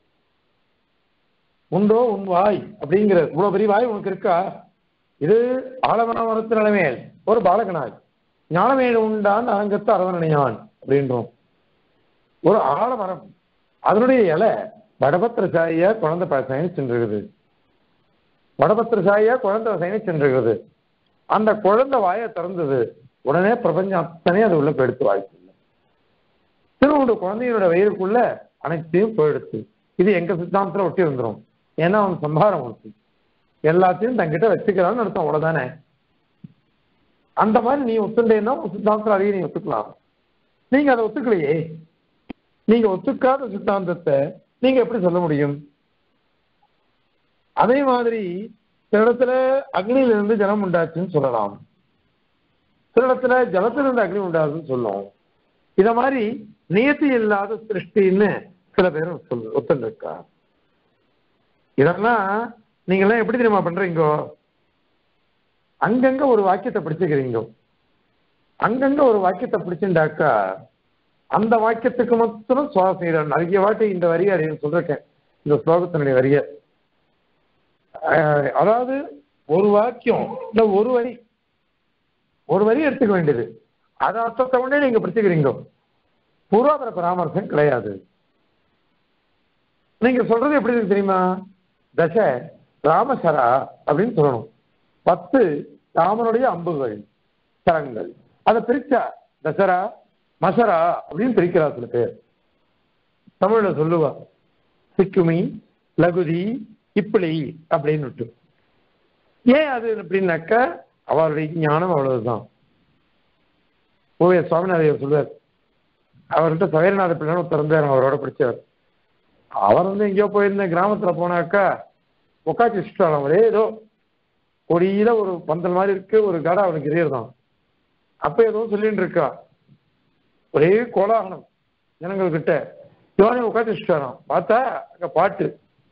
உண்டோ உன் வாய் அப்படிங்கிற இவ்வளவு பெரிய வாய் உனக்கு இருக்கா இது ஆலவன மரத்து நிலைமேல் ஒரு பாலகனாய் ஞானமேல் உண்டான் அரங்கத்து அரவணையான் அப்படின்றோம் ஒரு ஆலமரம் அதனுடைய இலை வடபத்திர சாயியா குழந்தை ப- பயணிச்சுருக்குது வடபத்திர சாயியா குழந்தை பயணிச்சுருக்குது அந்த குழந்தை வாயை திறந்தது உடனே பிரபஞ்சம் அத்தனை அது உள்ள போயிடுத்து வாய்ப்பு இல்லை திருவுண்டு குழந்தையோட வயிறுக்குள்ள அனைத்தையும் போயிடுச்சு இது எங்க சித்தாந்தத்துல ஒட்டி வந்துரும் ஏன்னா அவன் சம்பாரம் ஒட்டி எல்லாத்தையும் தங்கிட்ட வச்சுக்கிறான்னு அர்த்தம் அவ்வளவுதானே அந்த மாதிரி நீ ஒத்துண்டேன்னா உன் சித்தாந்தத்தில் அதையும் நீ ஒத்துக்கலாம் நீங்க அதை ஒத்துக்கலையே நீங்க ஒத்துக்காத சித்தாந்தத்தை நீங்க எப்படி சொல்ல முடியும் அதே மாதிரி சில இடத்துல அக்னியிலிருந்து ஜலம் உண்டாச்சுன்னு சொல்லலாம் சில இடத்துல ஜலத்திலிருந்து அக்னி உண்டாதுன்னு சொல்லும் இத மாதிரி நியத்தி இல்லாத சிருஷ்டின்னு சில பேர் சொல் ஒத்துருக்கா இதெல்லாம் நீங்க எல்லாம் எப்படி தெரியுமா பண்றீங்கோ அங்கங்க ஒரு வாக்கியத்தை பிடிச்சுக்கிறீங்க அங்கங்க ஒரு வாக்கியத்தை பிடிச்சுண்டாக்கா அந்த வாக்கியத்துக்கு மாத்திரம் சுவாசம் நிறைய வாட்டி இந்த வரியை அறிய சொல்லிருக்கேன் இந்த ஸ்லோகத்தினுடைய வரிய அஹ், அதாவது ஒரு வாக்கியம் இல்ல ஒரு வரி ஒரு வரி எடுத்துக்க வேண்டியது அதை அர்த்தத்தை உடனே நீங்க பிடிச்சுக்கிறீங்க பூர்வாபர பராமர்சம் கிடையாது நீங்க சொல்றது எப்படி இருக்கு தெரியுமா தச ராமசரா அப்படின்னு சொல்லணும் பத்து ராமனுடைய அம்புகள் சரங்கள் அதை பிரிச்சா தசரா மசரா அப்படின்னு பிரிக்கிறா சில பேர் தமிழ்ல சொல்லுவா சிக்குமி லகுதி இப்பிளி அப்படின்னு விட்டு ஏன் அது அப்படின்னாக்க அவருடைய ஞானம் அவ்வளவுதான் ஓவிய சுவாமிநாதையர் சொல்லுவார் அவர்கிட்ட சவேரநாத பிள்ளைன்னு ஒருத்தர் இருந்தார் அவரோட படிச்சவர் அவர் வந்து எங்கேயோ போயிருந்த கிராமத்துல போனாக்கா உட்காந்து வச்சுட்டாராம் ஒரே ஏதோ கொடியில ஒரு பந்தல் மாதிரி இருக்கு ஒரு கடை அவனுக்கு எரியறதான் அப்ப ஏதோ சொல்லிட்டு இருக்கா ஒரே கோலாகலம் ஜனங்கள் கிட்ட சிவானி உட்காந்து வச்சுட்டாராம் பார்த்தா அங்க பாட்டு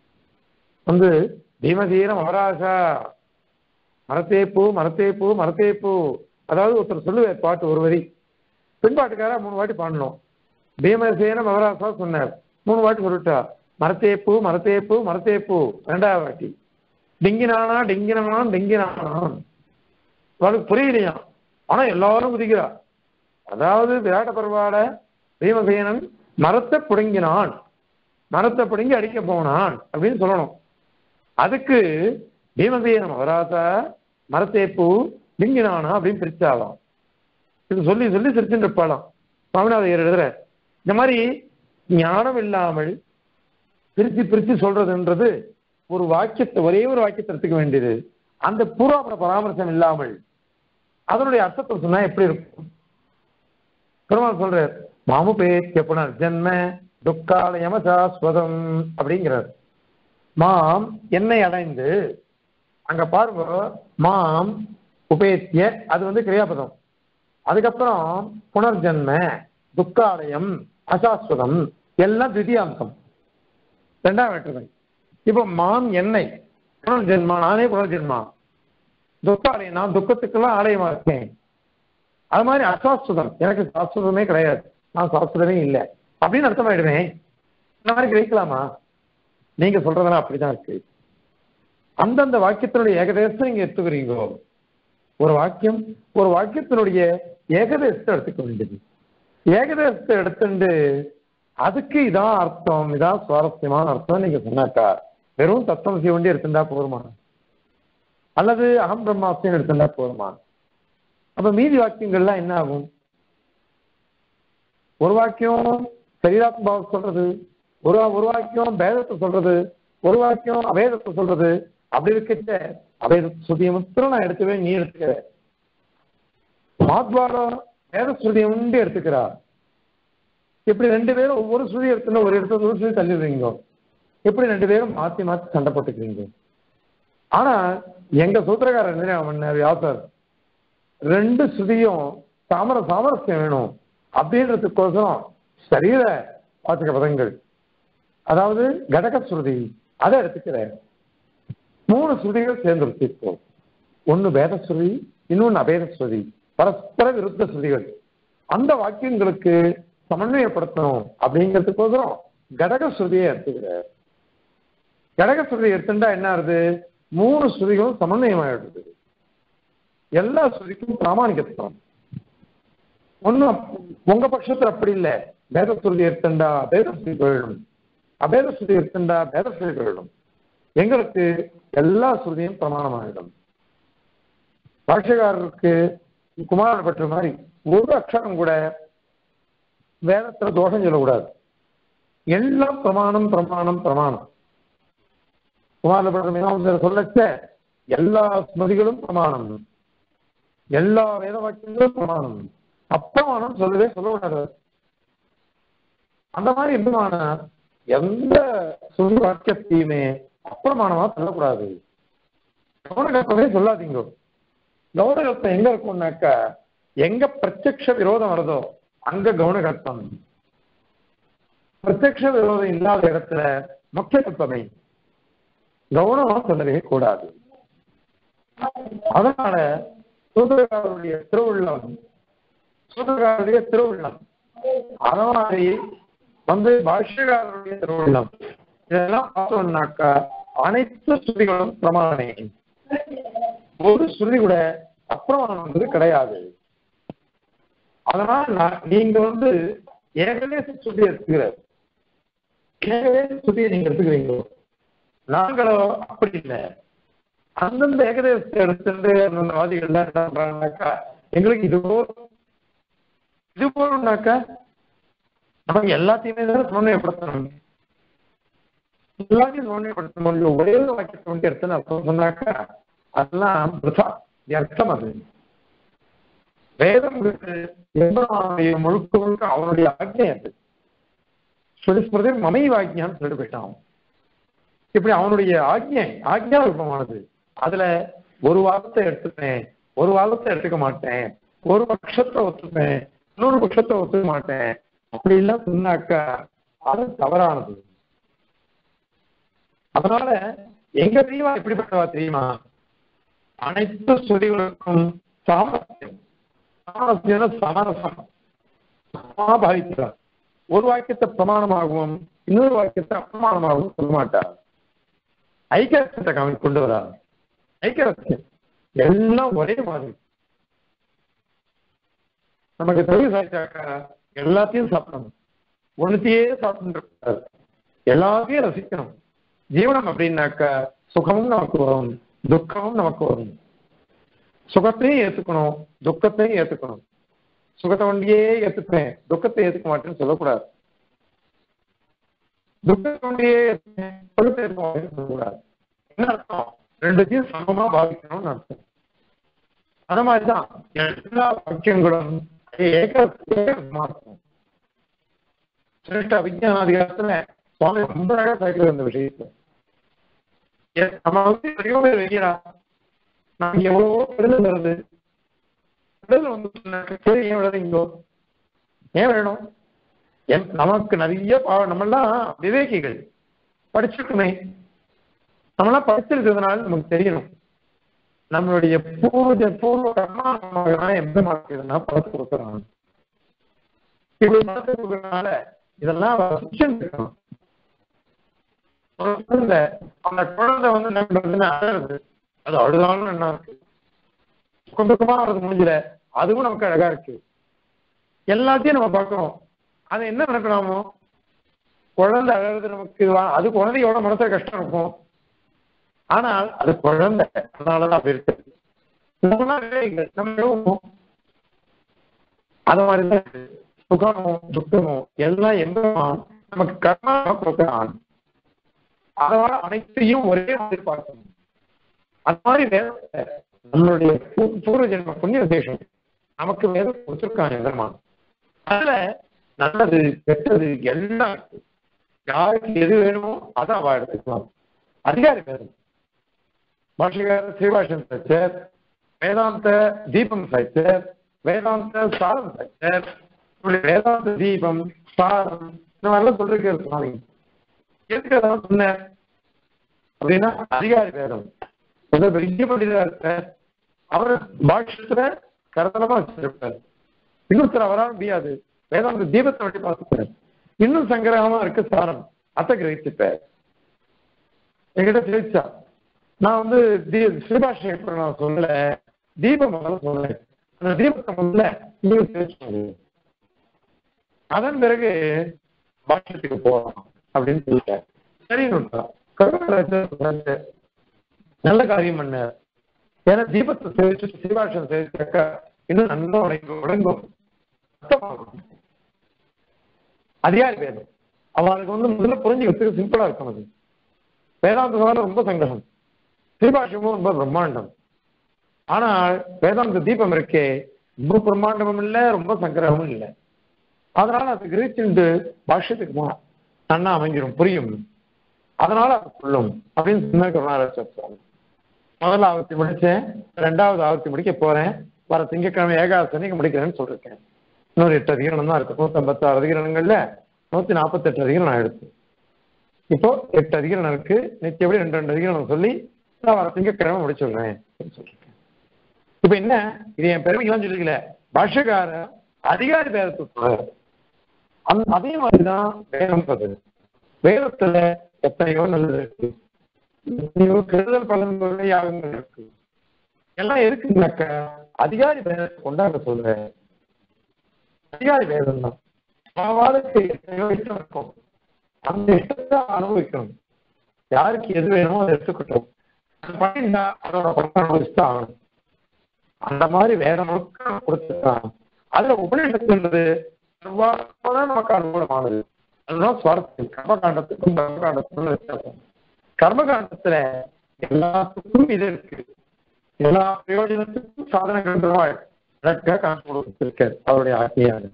வந்து பீமதீரம் அவராசா மரத்தேப்பூ மரத்தேப்பூ மரத்தேப்பூ அதாவது ஒருத்தர் சொல்லுவார் பாட்டு ஒரு வரி பின்பாட்டுக்காரா மூணு வாட்டி பாடணும் பீமசேனம் அவராசா சொன்னார் மூணு வாட்டி சொல்லிட்டா மரத்தேப்பூ மரத்தேப்பூ மரத்தேப்பூ ரெண்டாவது வாட்டி டிங்கினானா டிங்கினானா டிங்கினானா அவளுக்கு புரியலையாம் ஆனா எல்லாரும் குதிக்கிறா அதாவது விராட்ட பரவாட பீமசேனன் மரத்தை பிடுங்கினான் மரத்தை பிடுங்கி அடிக்க போனான் அப்படின்னு சொல்லணும் அதுக்கு பீமசேனம் அவராசா மரத்தேப்பூ டிங்கினானா அப்படின்னு பிரிச்சாலாம் இது சொல்லி சொல்லி சிரிச்சுட்டு இருப்பாளாம் சுவாமிநாதையர் எழுதுற இந்த மாதிரி ஞானம் இல்லாமல் பிரிச்சு பிரிச்சு சொல்றதுன்றது ஒரு வாக்கியத்தை ஒரே ஒரு வாக்கியத்தை எடுத்துக்க வேண்டியது அந்த பூர்வாபர பராமர்சம் இல்லாமல் அதனுடைய அர்த்தத்தை சொன்னா எப்படி இருக்கும் பெருமாள் சொல்றார் மாமுபேத்திய புனர் ஜென்ம துக்காலயம சாஸ்வதம் அப்படிங்கிறார் மாம் என்னை அடைந்து அங்க பாருங்க மாம் உபேத்திய அது வந்து கிரியாபதம் அதுக்கப்புறம் புனர்ஜன்ம துக்காலயம் அசாஸ்வதம் எல்லாம் திவ்யாம்சம் ரெண்டாம் வேற்றுமை இப்போ மாம் எண்ணெய் புனர்ஜென்மா நானே புனர்ஜென்மா துக்காலயம் நான் துக்கத்துக்கெல்லாம் ஆலயமா இருக்கேன் அது மாதிரி அசாஸ்வதம் எனக்கு சாஸ்வதமே கிடையாது நான் சாஸ்வதமே இல்லை அப்படின்னு அர்த்தமாயிடுவேன் இந்த மாதிரி கிரகிக்கலாமா நீங்க சொல்றதெல்லாம் அப்படிதான் இருக்கு அந்தந்த வாக்கியத்தினுடைய ஏகதேசம் நீங்க எடுத்துக்கிறீங்க ஒரு வாக்கியம் ஒரு வாக்கியத்தினுடைய ஏகதேசத்தை எடுத்துக்க வேண்டியது ஏகதேசத்தை எடுத்துட்டு அதுக்கு இதான் அர்த்தம் இதான் சுவாரஸ்யமான அர்த்தம் நீங்க சொன்னாக்கா வெறும் தத்துவம் செய்ய வேண்டி எடுத்துட்டா போருமா அல்லது அகம் பிரம்மாஸ்தியம் எடுத்துட்டா போருமா அப்ப மீதி வாக்கியங்கள்லாம் என்ன ஆகும் ஒரு வாக்கியம் சரீராத்ம பாவம் சொல்றது ஒரு ஒரு வாக்கியம் பேதத்தை சொல்றது ஒரு வாக்கியம் அபேதத்தை சொல்றது அப்படி இருக்க அபேத ஸ்ருதியை மாத்திரம் நான் எடுத்துவேன் நீ எடுத்துக்கிற மாத்வாரம் வேத ஸ்ருதியை உண்டு எடுத்துக்கிறா இப்படி ரெண்டு பேரும் ஒவ்வொரு ஸ்ருதி எடுத்துனா ஒரு இடத்துல ஒரு ஸ்ருதி தள்ளிடுறீங்க எப்படி ரெண்டு பேரும் மாத்தி மாத்தி சண்டை போட்டுக்கிறீங்க ஆனா எங்க சூத்திரக்காரர் என்ன பண்ணார் வியாசர் ரெண்டு ஸ்ருதியும் சாமர சாமரஸ்யம் வேணும் அப்படின்றதுக்கோசரம் சரீர வாச்சக பதங்கள் அதாவது கடக ஸ்ருதி அதை எடுத்துக்கிறேன் மூணு ஸ்ருதிகள் சேர்ந்து இப்போ ஒன்னு வேத ஸ்ருதி இன்னொன்னு அபேத ஸ்ருதி பரஸ்பர விருத்த ஸ்ருதிகள் அந்த வாக்கியங்களுக்கு சமன்வயப்படுத்தணும் அப்படிங்கிறதுக்கோசரம் கடக ஸ்ருதியை எடுத்துக்கிறார் கடக ஸ்ருதி எடுத்துட்டா என்ன ஆகுது மூணு ஸ்ருதிகளும் சமன்வயமாயிடுது எல்லா ஸ்ருதிக்கும் பிராமணிகத்துவம் ஒன்னும் உங்க பட்சத்துல அப்படி இல்லை வேத ஸ்ருதி எடுத்துண்டா வேத ஸ்ருதி போயிடும் அபேத ஸ்ருதி எடுத்துண்டா வேத ஸ்ருதி போயிடும் எங்களுக்கு எல்லா ஸ்ருதியும் பிரமாணமாகிடும் பாஷகாரருக்கு குமாரன் பெற்ற மாதிரி ஒரு அக்ஷரம் கூட வேதத்துல தோஷம் சொல்லக்கூடாது எல்லாம் பிரமாணம் பிரமாணம் பிரமாணம் குமாரபட்ட மீனாவசர் சொல்லச்ச எல்லா ஸ்மதிகளும் பிரமாணம் எல்லா வேத வாக்கியங்களும் பிரமாணம் அப்பிரமாணம் சொல்லவே சொல்லக்கூடாது அந்த மாதிரி எப்படிமான எந்த சொல்லி வாக்கியத்தையுமே அப்பிரமாணமா சொல்லக்கூடாது கவனகல்பமே சொல்லாதீங்க கவனகல்பம் எங்க இருக்கும்னாக்கா எங்க பிரத்யக்ஷ விரோதம் வருதோ அங்க கவனகல்பம் பிரத்யக்ஷ விரோதம் இல்லாத இடத்துல முக்கிய கல்பமே கவனமா சொல்லவே கூடாது அதனால சூதரகாரருடைய திருவுள்ளம் சூதரகாரருடைய திருவுள்ளம் அத மாதிரி வந்து பாஷ்யக்காரருடைய திருவுள்ளம் இதெல்லாம் பார்த்தோம்னாக்கா அனைத்து ஸ்ருதிகளும் பிரமாணமே ஒரு ஸ்ருதி கூட அப்பிரமாணம் கிடையாது அதனால நான் நீங்க வந்து ஏகதேச ஸ்ருதி எடுத்துக்கிறார் ஏகதேச ஸ்ருதியை நீங்க எடுத்துக்கிறீங்க நாங்களோ அப்படி இல்லை அந்தந்த ஏகதேசத்தை எடுத்துட்டு அந்தந்த வாதிகள்லாம் என்ன பண்றாங்கனாக்கா எங்களுக்கு இது இது போலனாக்க நமக்கு எல்லாத்தையுமே தான் சமன்வயப்படுத்தணும் எல்லாத்தையும் சமன்வயப்படுத்த முடியும் ஒரே ஒரு வாக்கியத்தை வந்து எடுத்து அர்த்தம் சொன்னாக்கா அதெல்லாம் விருதா அர்த்தம் அது வேதம் எம்பெருமானுடைய முழுக்க முழுக்க அவனுடைய ஆజ్ఞை அது சொல்லி மமை வாக்கியான்னு சொல்லிட்டு போயிட்டான் இப்படி அவனுடைய ஆజ్ఞை ஆக்ஞா ரூபமானது அதுல ஒரு வாதத்தை எடுத்துப்பேன் ஒரு வாதத்தை எடுத்துக்க மாட்டேன் ஒரு பட்சத்தை ஒத்துப்பேன் இன்னொரு பட்சத்தை ஒத்துக்க மாட்டேன் அப்படி எல்லாம் சொன்னாக்கா அது தவறானது அதனால எங்க தெய்வா எப்படிப்பட்டவா தெரியுமா அனைத்து ஸ்ருதிகளுக்கும் சாமர்த்தியம் சாமரஸ்யம் சமரசம் சமாபாவிக்கிறார் ஒரு வாக்கியத்தை பிரமாணமாகவும் இன்னொரு வாக்கியத்தை அப்பிரமாணமாகவும் சொல்ல மாட்டார் ஐக்கியத்தை காமி கொண்டு வரார் ஐக்கியரத்தியம் எல்லாம் ஒரே மாதிரி நமக்கு தெளிவு சாய்ச்சாக்கா எல்லாத்தையும் சாப்பிடணும் ஒன்றுத்தையே சாப்பிட்டு இருக்காரு எல்லாத்தையும் ரசிக்கணும் ஜீவனம் அப்படின்னாக்கா சுகமும் நமக்கு வரும் துக்கமும் நமக்கு வரும் சுகத்தையும் ஏத்துக்கணும் துக்கத்தையும் ஏத்துக்கணும் சுகத்தை ஒன்றியே ஏத்துப்பேன் துக்கத்தை ஏத்துக்க மாட்டேன்னு சொல்லக்கூடாது துக்கத்தை ஒன்றியே ஏத்துப்பேன் சுகத்தை ஏத்துக்க மாட்டேன்னு சொல்லக்கூடாது என்ன அர்த்தம் ரெண்டுத்தையும் சமமா பாவிக்கணும்னு அர்த்தம் அந்த மாதிரிதான் எல்லா வாக்கியங்களும் ஏகம் சிரேஷ்ட விஜயானாதிகாரத்துல சுவாமி ரொம்ப அழகா சாய்க்கிறது இந்த விஷயத்தை நம்ம வந்து எத்தனையோ பேர் வைக்கிறா நமக்கு எவ்வளவோ விடுதல் வருது விடுதல் வந்து ஏன் விடுறீங்களோ ஏன் வேணும் நமக்கு நிறைய பாவம் நம்மெல்லாம் விவேகிகள் படிச்சிருக்குமே நம்மளாம் படிச்சிருக்கிறதுனால நமக்கு தெரியணும் நம்மளுடைய பூர்வ பூர்வ கர்மா எந்த மாற்றதுன்னா பழத்து கொடுக்குறாங்க இப்படி பழத்து கொடுக்கறதுனால இதெல்லாம் இருக்கணும் அந்த குழந்தை வந்து என்ன பண்றதுன்னு அழகுது அது அழுதாலும் என்ன இருக்கு சுக்கம் சுக்கமா வர்றது முடிஞ்சல அதுவும் நமக்கு அழகா இருக்கு எல்லாத்தையும் நம்ம பார்க்கிறோம் அது என்ன நினைக்கலாமோ குழந்தை அழகுது நமக்கு அது குழந்தையோட மனசுல கஷ்டம் இருக்கும் ஆனால் அது குழந்தை அதனாலதான் அப்படி இருக்கு நம்ம அது மாதிரிதான் சுகமோ துக்கமோ எல்லாம் எங்கேயுமா நமக்கு கர்மா கொடுக்கிறான் அதனால அனைத்தையும் ஒரே மாதிரி பார்க்கணும் அது மாதிரி வேதத்தை நம்மளுடைய பூர்வ ஜென்ம புண்ணிய விசேஷம் நமக்கு வேதம் கொடுத்துருக்கான் எதிரமான் அதுல நல்லது கெட்டது எல்லாம் இருக்கு யாருக்கு எது வேணுமோ அதை அவ எடுத்துக்கலாம் அதிகாரி வேதம் பாஷிகார ஸ்ரீபாஷன் சச்சர் வேதாந்த தீபம் சச்சர் வேதாந்த சாரம் சச்சர் வேதாந்த தீபம் சாரம் இந்த மாதிரிலாம் சொல்லிருக்காரு சுவாமி எதுக்கு அதெல்லாம் சொன்னேன் அப்படின்னா அதிகாரி வேதம் ஏதோ பெரிய பண்டிதா இருக்கார் அவர் பாஷ்யத்துல கரத்தலமா வச்சிருப்பார் இன்னொருத்தர் அவரால் முடியாது வேதாந்த தீபத்தை வட்டி பார்த்துப்பார் இன்னும் சங்கிரகமா இருக்கு சாரம் அத்தை கிரகிச்சுப்பார் என்கிட்ட தெரிவிச்சா நான் வந்து தீ ஸ்ரீபாஷை எப்படி நான் சொல்லல தீபம் முதல்ல சொல்லல அந்த தீபத்தை முதல்ல நீங்க தெரிவிச்சாங்க அதன் பிறகு பாஷ்யத்துக்கு போகலாம் அப்படின்னு சொல்லிட்டேன் சரின்னு நல்ல காரியம் பண்ண ஏன்னா தீபத்தை சேவிச்சு ஸ்ரீபாஷம் சேவிச்சாக்கா இன்னும் நல்லா உடைங்கும் உடங்கும் அதிகாரி வேதம் அவளுக்கு வந்து முதல்ல புரிஞ்சுக்கிறதுக்கு சிம்பிளா இருக்கும் அது வேதாந்த சவால ரொம்ப சங்கடம் ஸ்ரீபாஷமும் ரொம்ப பிரம்மாண்டம் ஆனால் வேதாந்த தீபம் இருக்கே ரொம்ப பிரம்மாண்டமும் இல்லை ரொம்ப சங்கரமும் இல்லை அதனால அது கிரகிச்சுண்டு பாஷ்யத்துக்கு போனா நன்னா அமைஞ்சிரும் புரியும் அதனால அது சொல்லும் அப்படின்னு சொன்ன கருணாராஜ் முதல்ல ஆவர்த்தி முடிச்சேன் ரெண்டாவது ஆவர்த்தி முடிக்க போறேன் வர திங்கட்கிழமை ஏகாதசனிக்கு முடிக்கிறேன்னு சொல்லிருக்கேன் இன்னொரு எட்டு அதிகரணம் தான் இருக்கு நூத்தம்பத்தாறு அதிகரணங்கள்ல நூத்தி நாற்பத்தெட்டு அதிகரணம் நான் எடுத்து இப்போ எட்டு அதிகரணம் இருக்கு நிச்சயப்படி ரெண்டு ரெண்டு அதிகரணம் சொல்லி நான் வர திங்கட்கிழமை முடிச்சுடுறேன் சொல்லிருக்கேன் இப்ப என்ன இது என் பெருமைக்கெல்லாம் சொல்லிருக்கல பாஷ்யக்கார அதிகாரி பேரத்துக்கு அந்த அதே மாதிரிதான் வேதம் அது வேதத்துல எத்தனையோ நல்லது இருக்கு எத்தனையோ கெடுதல் பலன்கள் யாகங்கள் இருக்கு எல்லாம் இருக்குனாக்க அதிகாரி வேதத்தை கொண்டாட சொல்றேன் அதிகாரி வேதம் தான் அவளுக்கு எத்தனையோ இஷ்டம் இருக்கும் அந்த இஷ்டத்தை அனுபவிக்கணும் யாருக்கு எது வேணுமோ அதை எடுத்துக்கிட்டோம் அது பண்ணிருந்தா அதோட பலன் அனுபவிச்சுதான் ஆகணும் அந்த மாதிரி வேற முழுக்க கொடுத்துருக்கான் அதுல உபநிஷத்துன்றது சர்வாத்மனா நமக்கு அனுகூலமானது அதுதான் சுவாரஸ்யம் கர்மகாண்டத்துக்கும் கர்மகாண்டத்துக்கும் வித்தியாசம் கர்மகாண்டத்துல எல்லாத்துக்கும் இது இருக்கு எல்லா பிரயோஜனத்துக்கும் சாதன கிரந்தமாய் அழகா காசு கொடுத்திருக்காரு அவருடைய ஆக்கியாக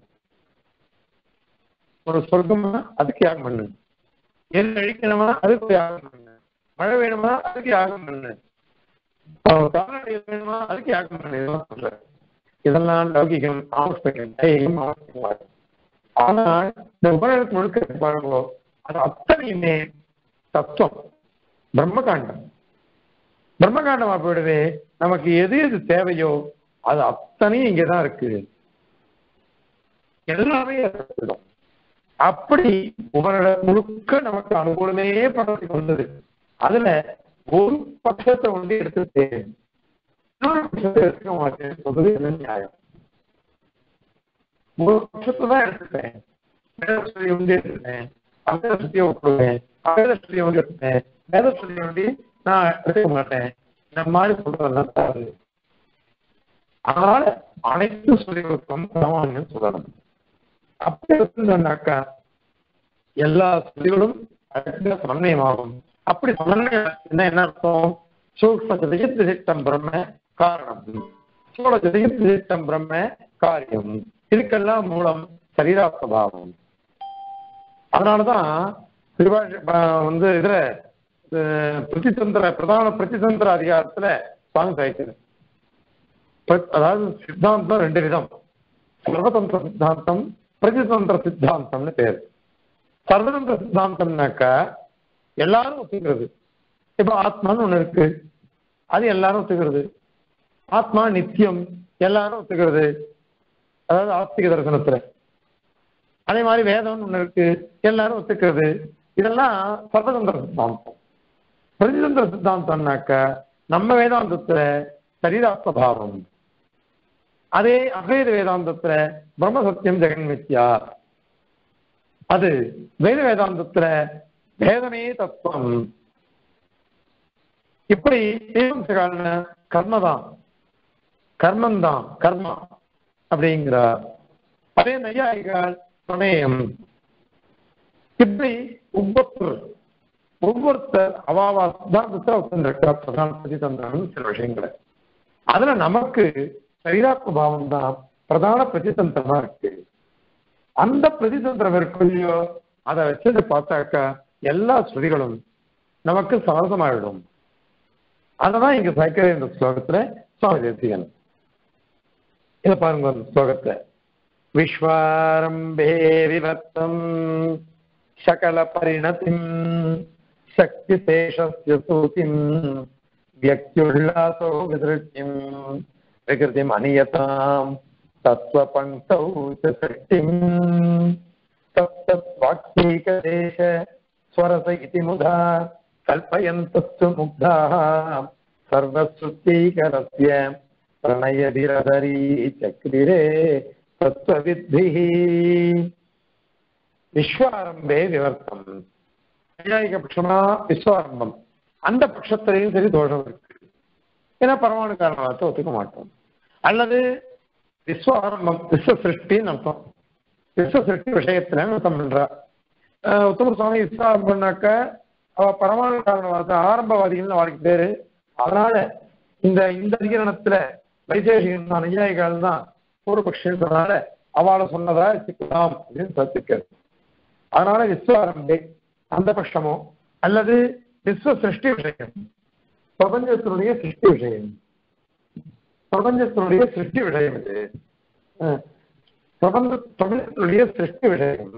ஒரு சொர்க்கமா அதுக்கு யாகம் பண்ணு எல் அழிக்கணுமா அதுக்கு யாகம் பண்ணு மழை வேணுமா அதுக்கு யாகம் பண்ணு கால்நடை வேணுமா அதுக்கு யாகம் பண்ணு இதெல்லாம் சொல்றாரு இதெல்லாம் லௌகிகம் ஆவஸ்திகம் ஐயம் ஆவஸ்திகம் ஆனால் இந்த உபநிடத்து முழுக்க பாருங்க அது அத்தனையுமே தத்துவம் பிரம்மகாண்டம் பிரம்மகாண்டமா போயிடுவே நமக்கு எது எது தேவையோ அது அத்தனையும் இங்கதான் இருக்கு எல்லாமே இருக்கும் அப்படி உபனிட முழுக்க நமக்கு அனுகூலமே படத்துக்கு வந்தது அதுல ஒரு பட்சத்தை வந்து எடுத்துட்டு இன்னொரு பட்சத்தை எடுத்துக்க மாட்டேன் சொல்றது என்ன நியாயம் ஒரு பட்சத்தை தான் எடுத்துப்பேன் வேதஸ்வரியை வந்து எடுத்துப்பேன் அவேதஸ்வரியை விட்டுருவேன் அவேதஸ்வரியை வந்து எடுத்துப்பேன் வேதஸ்வரியை வந்து நான் எடுத்துக்க மாட்டேன் இந்த மாதிரி சொல்றதெல்லாம் தவறு அதனால அனைத்து சொல்லிகளுக்கும் சமானியம் சொல்லணும் அப்படி இருந்தோம்னாக்கா எல்லா சொல்லிகளும் அழகாக சமன்வயமாகும் அப்படி சமன்வயம் என்ன என்ன அர்த்தம் சூக்ம ஜெயத்திட்டம் பிரம்ம காரணம் சூழ ஜெயத்திட்டம் பிரம்ம காரியம் இதுக்கெல்லாம் மூலம் சரீராஸ்வபாவம் அதனாலதான் திருவாழ் வந்து இதுல பிரதிதந்திர பிரதான பிரதிதந்திர அதிகாரத்துல சுவாமி சாய்க்கிறது அதாவது சித்தாந்தம் ரெண்டு விதம் சர்வதந்திர சித்தாந்தம் பிரதிதந்திர சித்தாந்தம்னு பேர் சர்வதந்திர சித்தாந்தம்னாக்கா எல்லாரும் ஒத்துக்கிறது இப்ப ஆத்மான்னு ஒண்ணு இருக்கு அது எல்லாரும் ஒத்துக்கிறது ஆத்மா நித்தியம் எல்லாரும் ஒத்துக்கிறது அதாவது ஆஸ்திக தரிசனத்துல அதே மாதிரி வேதம்னு ஒண்ணு இருக்கு எல்லாரும் ஒத்துக்கிறது இதெல்லாம் சர்வதந்திர சித்தாந்தம் பிரதிதந்திர சித்தாந்தம்னாக்க நம்ம வேதாந்தத்துல சரீராஸ்வபாவம் அதே அத்வைத வேதாந்தத்துல பிரம்ம சத்தியம் ஜெகன் மித்யா அது வேத வேதாந்தத்துல வேதமே தத்துவம் இப்படி கர்மதான் கர்மந்தான் கர்மா அப்படிங்கிறார் அதே நையாயிகள் பிரணயம் இப்படி ஒவ்வொருத்தர் ஒவ்வொருத்தர் அவாவா சித்தாந்தத்தை உட்கார்ந்துருக்கா பிரதான பிரதிதந்திரம் சில விஷயங்களை அதுல நமக்கு சரீராத்ம பாவம் தான் பிரதான பிரதிதந்திரமா இருக்கு அந்த பிரதிதந்திரம் இருக்குல்லையோ அதை வச்சது பார்த்தாக்கா எல்லா ஸ்ருதிகளும் நமக்கு சமரசமாயிடும் அததான் இங்க சைக்கிற இந்த ஸ்லோகத்துல சுவாமி தேசிகன் இதை பாருங்க அந்த ஸ்லோகத்தை விஸ்வாரம்பே விவர்த்தம் சகல பரிணதிம் சக்தி சேஷஸ்ய சூதிம் வியக்தியுல்லாசோ விதிருஷ்டிம் விகிருதிம் அநியதாம் தத்துவபங்கௌ சக்திம் तत्तद्वाक्यैकदेश स्वरस इति मुधा कल्पयन्तस्तु मुग्धाः सर्वश्रुत्यैकरस्य प्रणयभिरधरी चक्रिरे तत्त्वविद्भिः விஸ்வாரம்பே விவர்த்தம் நையாயிக பட்சமா விஸ்வாரம்பம் அந்த பட்சத்திலையும் சரி தோஷம் இருக்கு ஏன்னா பரமாணு காரணத்தை ஒத்துக்க மாட்டோம் அல்லது விஸ்வாரம்பம் விஸ்வ சிருஷ்டின்னு அர்த்தம் விஸ்வ சிருஷ்டி விஷயத்துல அர்த்தம் பண்றா உத்தம சுவாமி விஸ்வாரம் பண்ணாக்க அவ பரமாணு காரணவாத ஆரம்பவாதிகள்னு அவளுக்கு பேரு அதனால இந்த இந்த அதிகரணத்துல வைசேஷிகன் நையாயிகள் தான் பூர்வபக்ஷனால அவளை சொன்னதா வச்சுக்கலாம் அப்படின்னு சத்துக்கிறது அதனால விஸ்வாரம்பே அந்த பட்சமோ அல்லது விஸ்வ சிருஷ்டி விஷயம் பிரபஞ்சத்தினுடைய சிருஷ்டி விஷயம் பிரபஞ்சத்தினுடைய சிருஷ்டி விஷயம் இது பிரபஞ்ச பிரபஞ்சத்தினுடைய சிருஷ்டி விஷயம்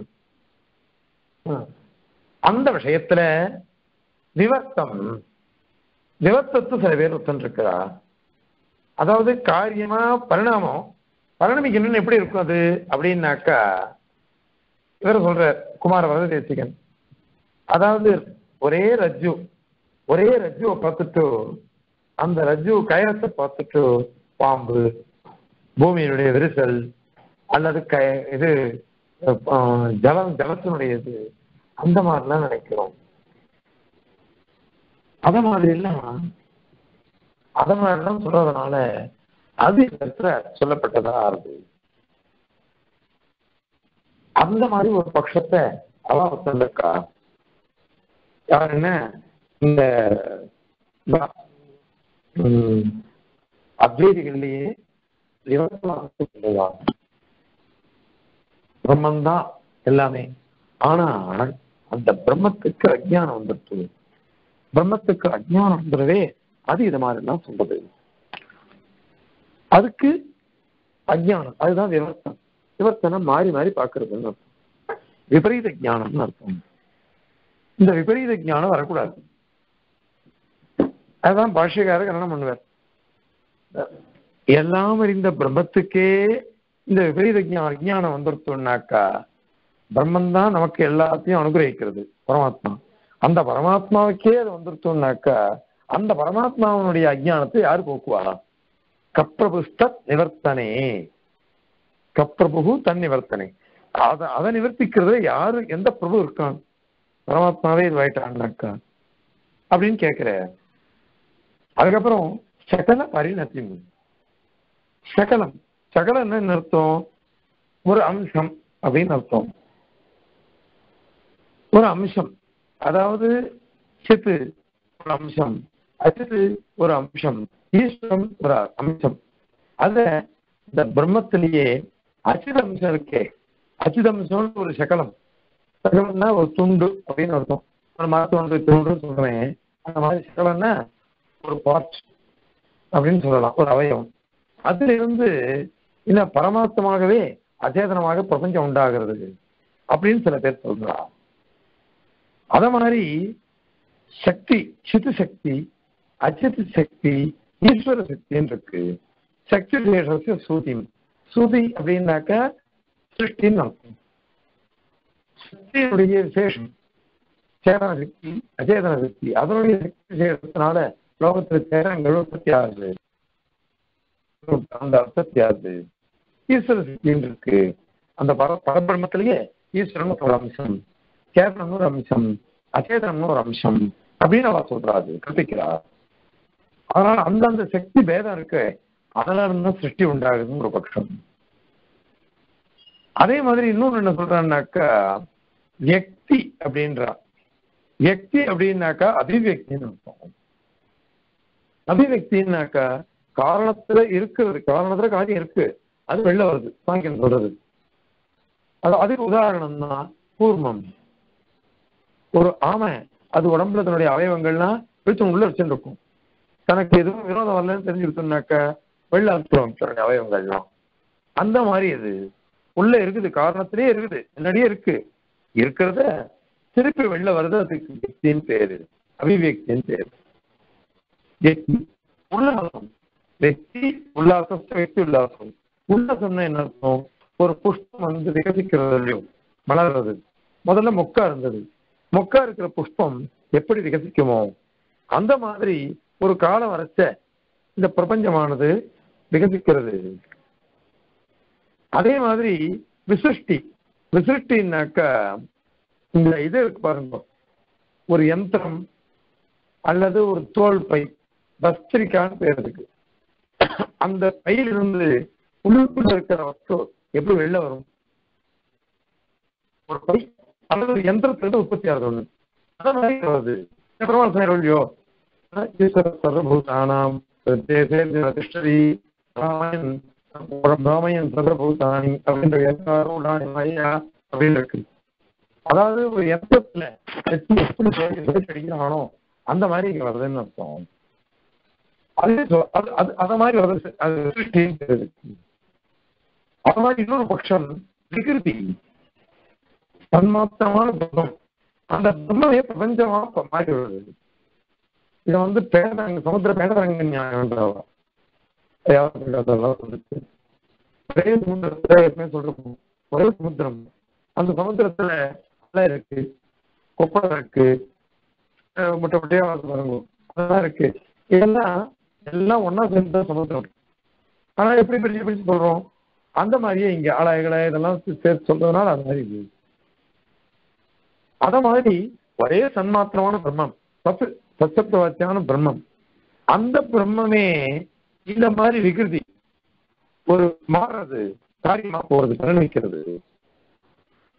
அந்த விஷயத்துல விவர்த்தம் விவர்த்தத்து சில பேர் ஒத்துருக்கிறா அதாவது காரியமா பரிணாமம் பரிணமிக்கணும்னு எப்படி இருக்கும் அது அப்படின்னாக்கா இவர் சொல்ற குமார வரத தேசிகன் அதாவது ஒரே ரஜ்ஜு ஒரே ரஜ்ஜுவை பார்த்துட்டு அந்த ரஜ்ஜு கயரத்தை பார்த்துட்டு பாம்பு பூமியினுடைய விரிசல் அல்லது க இது ஜலம் ஜலத்தினுடைய இது அந்த மாதிரிலாம் நினைக்கிறோம் அத மாதிரிலாம் அத மாதிரிலாம் சொல்றதுனால அது இந்த இடத்துல சொல்லப்பட்டதா ஆறுது அந்த மாதிரி ஒரு பட்சத்தை அவ வந்திருக்கா யாருன்னா இந்த ம், அத்வைதிகள்லயே இருபத்தி சொல்லுவாங்க பிரம்மந்தான் எல்லாமே ஆனால் அந்த பிரம்மத்துக்கு அஜ்ஞானம் வந்துருச்சு பிரம்மத்துக்கு அஜ்ஞானம் வந்துடவே அது இது மாதிரிலாம் சொல்றது அதுக்கு அஜ்ஞானம் அதுதான் விவர்த்தனம் விவர்த்தனம் மாறி மாறி பார்க்கறதுன்னு அர்த்தம் விபரீத ஞானம்னு அர்த்தம் இந்த விபரீத ஞானம் வரக்கூடாது அதுதான் பாஷ்யக்காரர் கரணம் பண்ணுவார் எல்லாம் அறிந்த பிரம்மத்துக்கே இந்த விபரீத ஞா- அஜ்ஞானம் வந்துருத்தோம்னாக்கா பிரம்மன் தான் நமக்கு எல்லாத்தையும் அனுகிரகிக்கிறது பரமாத்மா அந்த பரமாத்மாவுக்கே அது வந்துருத்தோம்னாக்கா அந்த பரமாத்மாவனுடைய அஜ்ஞானத்தை யார் போக்குவா கப்பிரபுஸ்த நிவர்த்தனே கப்பிரபு தன் நிவர்த்தனை அதை அதை நிவர்த்திக்கிறதுல யாரு எந்த பிரபு இருக்கான் பரமாத்மாவே இது ஆயிட்டான்னாக்கா அப்படின்னு கேட்கிற அதுக்கப்புறம் சகல பரிணத்தி சகலம் சகலம் என்ன அர்த்தம் ஒரு அம்சம் அப்படின்னு அர்த்தம் ஒரு அம்சம் அதாவது சித்து ஒரு அம்சம் அச்சித்து ஒரு அம்சம் ஈஸ்வரம் ஒரு அம்சம் அத இந்த பிரம்மத்திலேயே அச்சித அம்சம் இருக்கே அச்சித அம்சம்னு ஒரு சகலம் சகலம்னா ஒரு துண்டு அப்படின்னு அர்த்தம் ஒரு மரத்துண்டு துண்டுன்னு சொல்றேன் அந்த மாதிரி சகலம்னா ஒரு பார்ட் அப்படின்னு சொல்லலாம் ஒரு அவயவம் அதுல இருந்து இல்ல பரமார்த்தமாகவே அச்சேதனமாக பிரபஞ்சம் உண்டாகிறது அப்படின்னு சில பேர் சொல்றா அத மாதிரி சக்தி சித்து சக்தி அச்சித்து சக்தி ஈஸ்வர சக்தின்னு இருக்கு சக்தி விசேஷ சூதி சூதி அப்படின்னாக்கா சிருஷ்டின்னு அர்த்தம் சக்தியினுடைய விசேஷம் சேதன சக்தி அச்சேதன சக்தி அதனுடைய சக்தி விசேஷத்தினால லோகத்தில் சேரங்கள் உற்பத்தி ஆகுது அந்த அர்த்தத்தி ஆகுது ஈஸ்வர சக்தின்னு இருக்கு அந்த பர பரபிரம்மத்திலேயே ஈஸ்வரன் ஒரு அம்சம் சேதனம்னு ஒரு அம்சம் அச்சேதனம்னு ஒரு அம்சம் அப்படின்னு அவ சொல்றாரு கற்பிக்கிறா அதனால அந்தந்த சக்தி பேதம் இருக்கு அதனால இருந்தா சிருஷ்டி உண்டாகுதுன்னு ஒரு பட்சம் அதே மாதிரி இன்னொன்னு என்ன சொல்றான்னாக்கா வியக்தி அப்படின்றா வியக்தி அப்படின்னாக்கா அபிவியக்தின்னு அர்த்தம் அபிவியக்தின்னாக்கா காரணத்துல இருக்கிறது காரணத்துல காரியம் இருக்கு அது வெளில வருது சாங்கியம் சொல்றது அது அதுக்கு உதாரணம் தான் கூர்மம் ஒரு ஆமை அது உடம்புல தன்னுடைய அவயவங்கள்லாம் பிடிச்சு உள்ள வச்சுட்டு இருக்கும் தனக்கு எதுவும் விரோதம் வரலன்னு தெரிஞ்சுக்கிட்டோம்னாக்க வெளில அனுப்பிடுவோம் தன்னுடைய அவயவங்கள்லாம் அந்த மாதிரி அது உள்ள இருக்குது காரணத்திலே இருக்குது முன்னாடியே இருக்கு இருக்கிறத திருப்பி வெளில வருது அதுக்கு வியக்தின்னு பேரு அபிவியக்தின்னு பேரு வியக்தி உல்லாசம் வெக்தி உல்லாசம் வெக்தி உல்லாசம் உல்லாசம்னா என்ன அர்த்தம் ஒரு புஷ்பம் வந்து விகசிக்கிறதுலையும் மலர்றது முதல்ல மொக்கா இருந்தது மொக்கா இருக்கிற புஷ்பம் எப்படி விகசிக்குமோ அந்த மாதிரி ஒரு காலம் வரைச்ச இந்த பிரபஞ்சமானது விகசிக்கிறது அதே மாதிரி விசிருஷ்டி விசிருஷ்டின்னாக்கா இந்த இது இருக்கு பாருங்க ஒரு யந்திரம் அல்லது ஒரு தோல் பை பஸ்திரிக்கான்னு பேர் இருக்கு அந்த பையிலிருந்து உள்ளுக்குள்ள இருக்கிற வஸ்து எப்படி வெளில வரும் ஒரு பை அல்லது ஒரு யந்திரத்திலிருந்து உற்பத்தி ஆகுது ஒண்ணு அந்த மாதிரி வருது பெருமாள் சார் இல்லையோ ஈஸ்வர சர்வபூதானாம் திஷ்டரி ராமன் பிராமயன் சர்வபூதானி அப்படின்ற எல்லாரும் ஐயா அப்படின்னு இருக்கு அதாவது ஒரு யந்திரத்துல வச்சு எப்படி அடிக்கிறானோ அந்த மாதிரி இங்க வருதுன்னு அர்த்தம் அது சொ- அது அது அத மாதிரி வருது அது சிருஷ்டின்னு பேரு. அது மாதிரி இன்னொரு பட்சம் விகிருதி தன்மாத்திரமான பிரம்மம் அந்த பிரம்மையே பிரபஞ்சமா ப- மாறி வருது இதை வந்து பேரங்க சமுத்திர பேரங்க ஞானம்ன்றவா அதெல்லாம் வந்துச்சு ஒரே சமுத்திரத்துல எப்பவுமே சொல்றோம் ஒரே சமுத்திரம் அந்த சமுத்திரத்துல அலை இருக்கு கொப்பளை இருக்கு அஹ் முட்டை முட்டையா வந்து பாருங்க அதெல்லாம் இருக்கு இதெல்லாம் எல்லாம் ஒண்ணா சேர்ந்து தான் சமுத்திரம் ஆனா எப்படி பிரிச்சு பிரிச்சு சொல்றோம் அந்த மாதிரியே இங்க ஆளாய்களை இதெல்லாம் சேர்த்து சொல்றதுனால அது மாதிரி இது அத மாதிரி ஒரே சன்மாத்திரமான பிரம்மம் சத்து சச்சப்தவாச்சியான பிரம்மம் அந்த பிரம்மமே இந்த மாதிரி விகிருதி ஒரு மாறுறது காரியமா போறது பரிணமிக்கிறது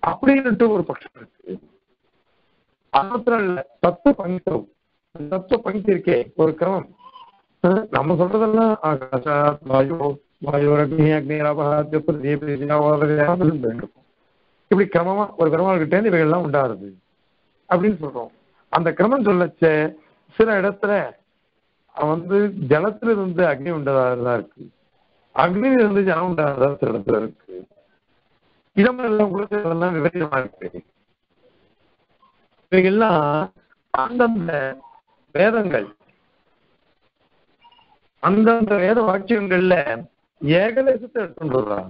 அப்படின்னுட்டு ஒரு பட்சம் இருக்கு அது மாத்திரம் இல்ல தத்துவ பங்கித்தம் தத்துவ பங்கி இருக்கே ஒரு கிரமம் அஹ் நம்ம சொல்றதெல்லாம் ஆகாஷாத் வாயு வாயு அக்னி அக்னி ரபஹாத் வேண்டும் இப்படி கிரமமா ஒரு கிரமங்கிட்டே இவைகள் எல்லாம் உண்டாருது அப்படின்னு சொல்றோம் அந்த கிரமம் சொல்லச்ச சில இடத்துல அவன் வந்து ஜலத்துல இருந்து அக்னி உண்டதாக இருக்கு அக்னியில இருந்து ஜலம் உண்டாததா சில இடத்துல இருக்கு இடமெல்லாம் உங்களுக்கு இதெல்லாம் விபரீதமா இருக்கு இவைகள்லாம் அந்தந்த வேதங்கள் அந்தந்த வேத வாக்கியங்கள்ல ஏகதேசத்தை எடுத்துட்டு வர்றாங்க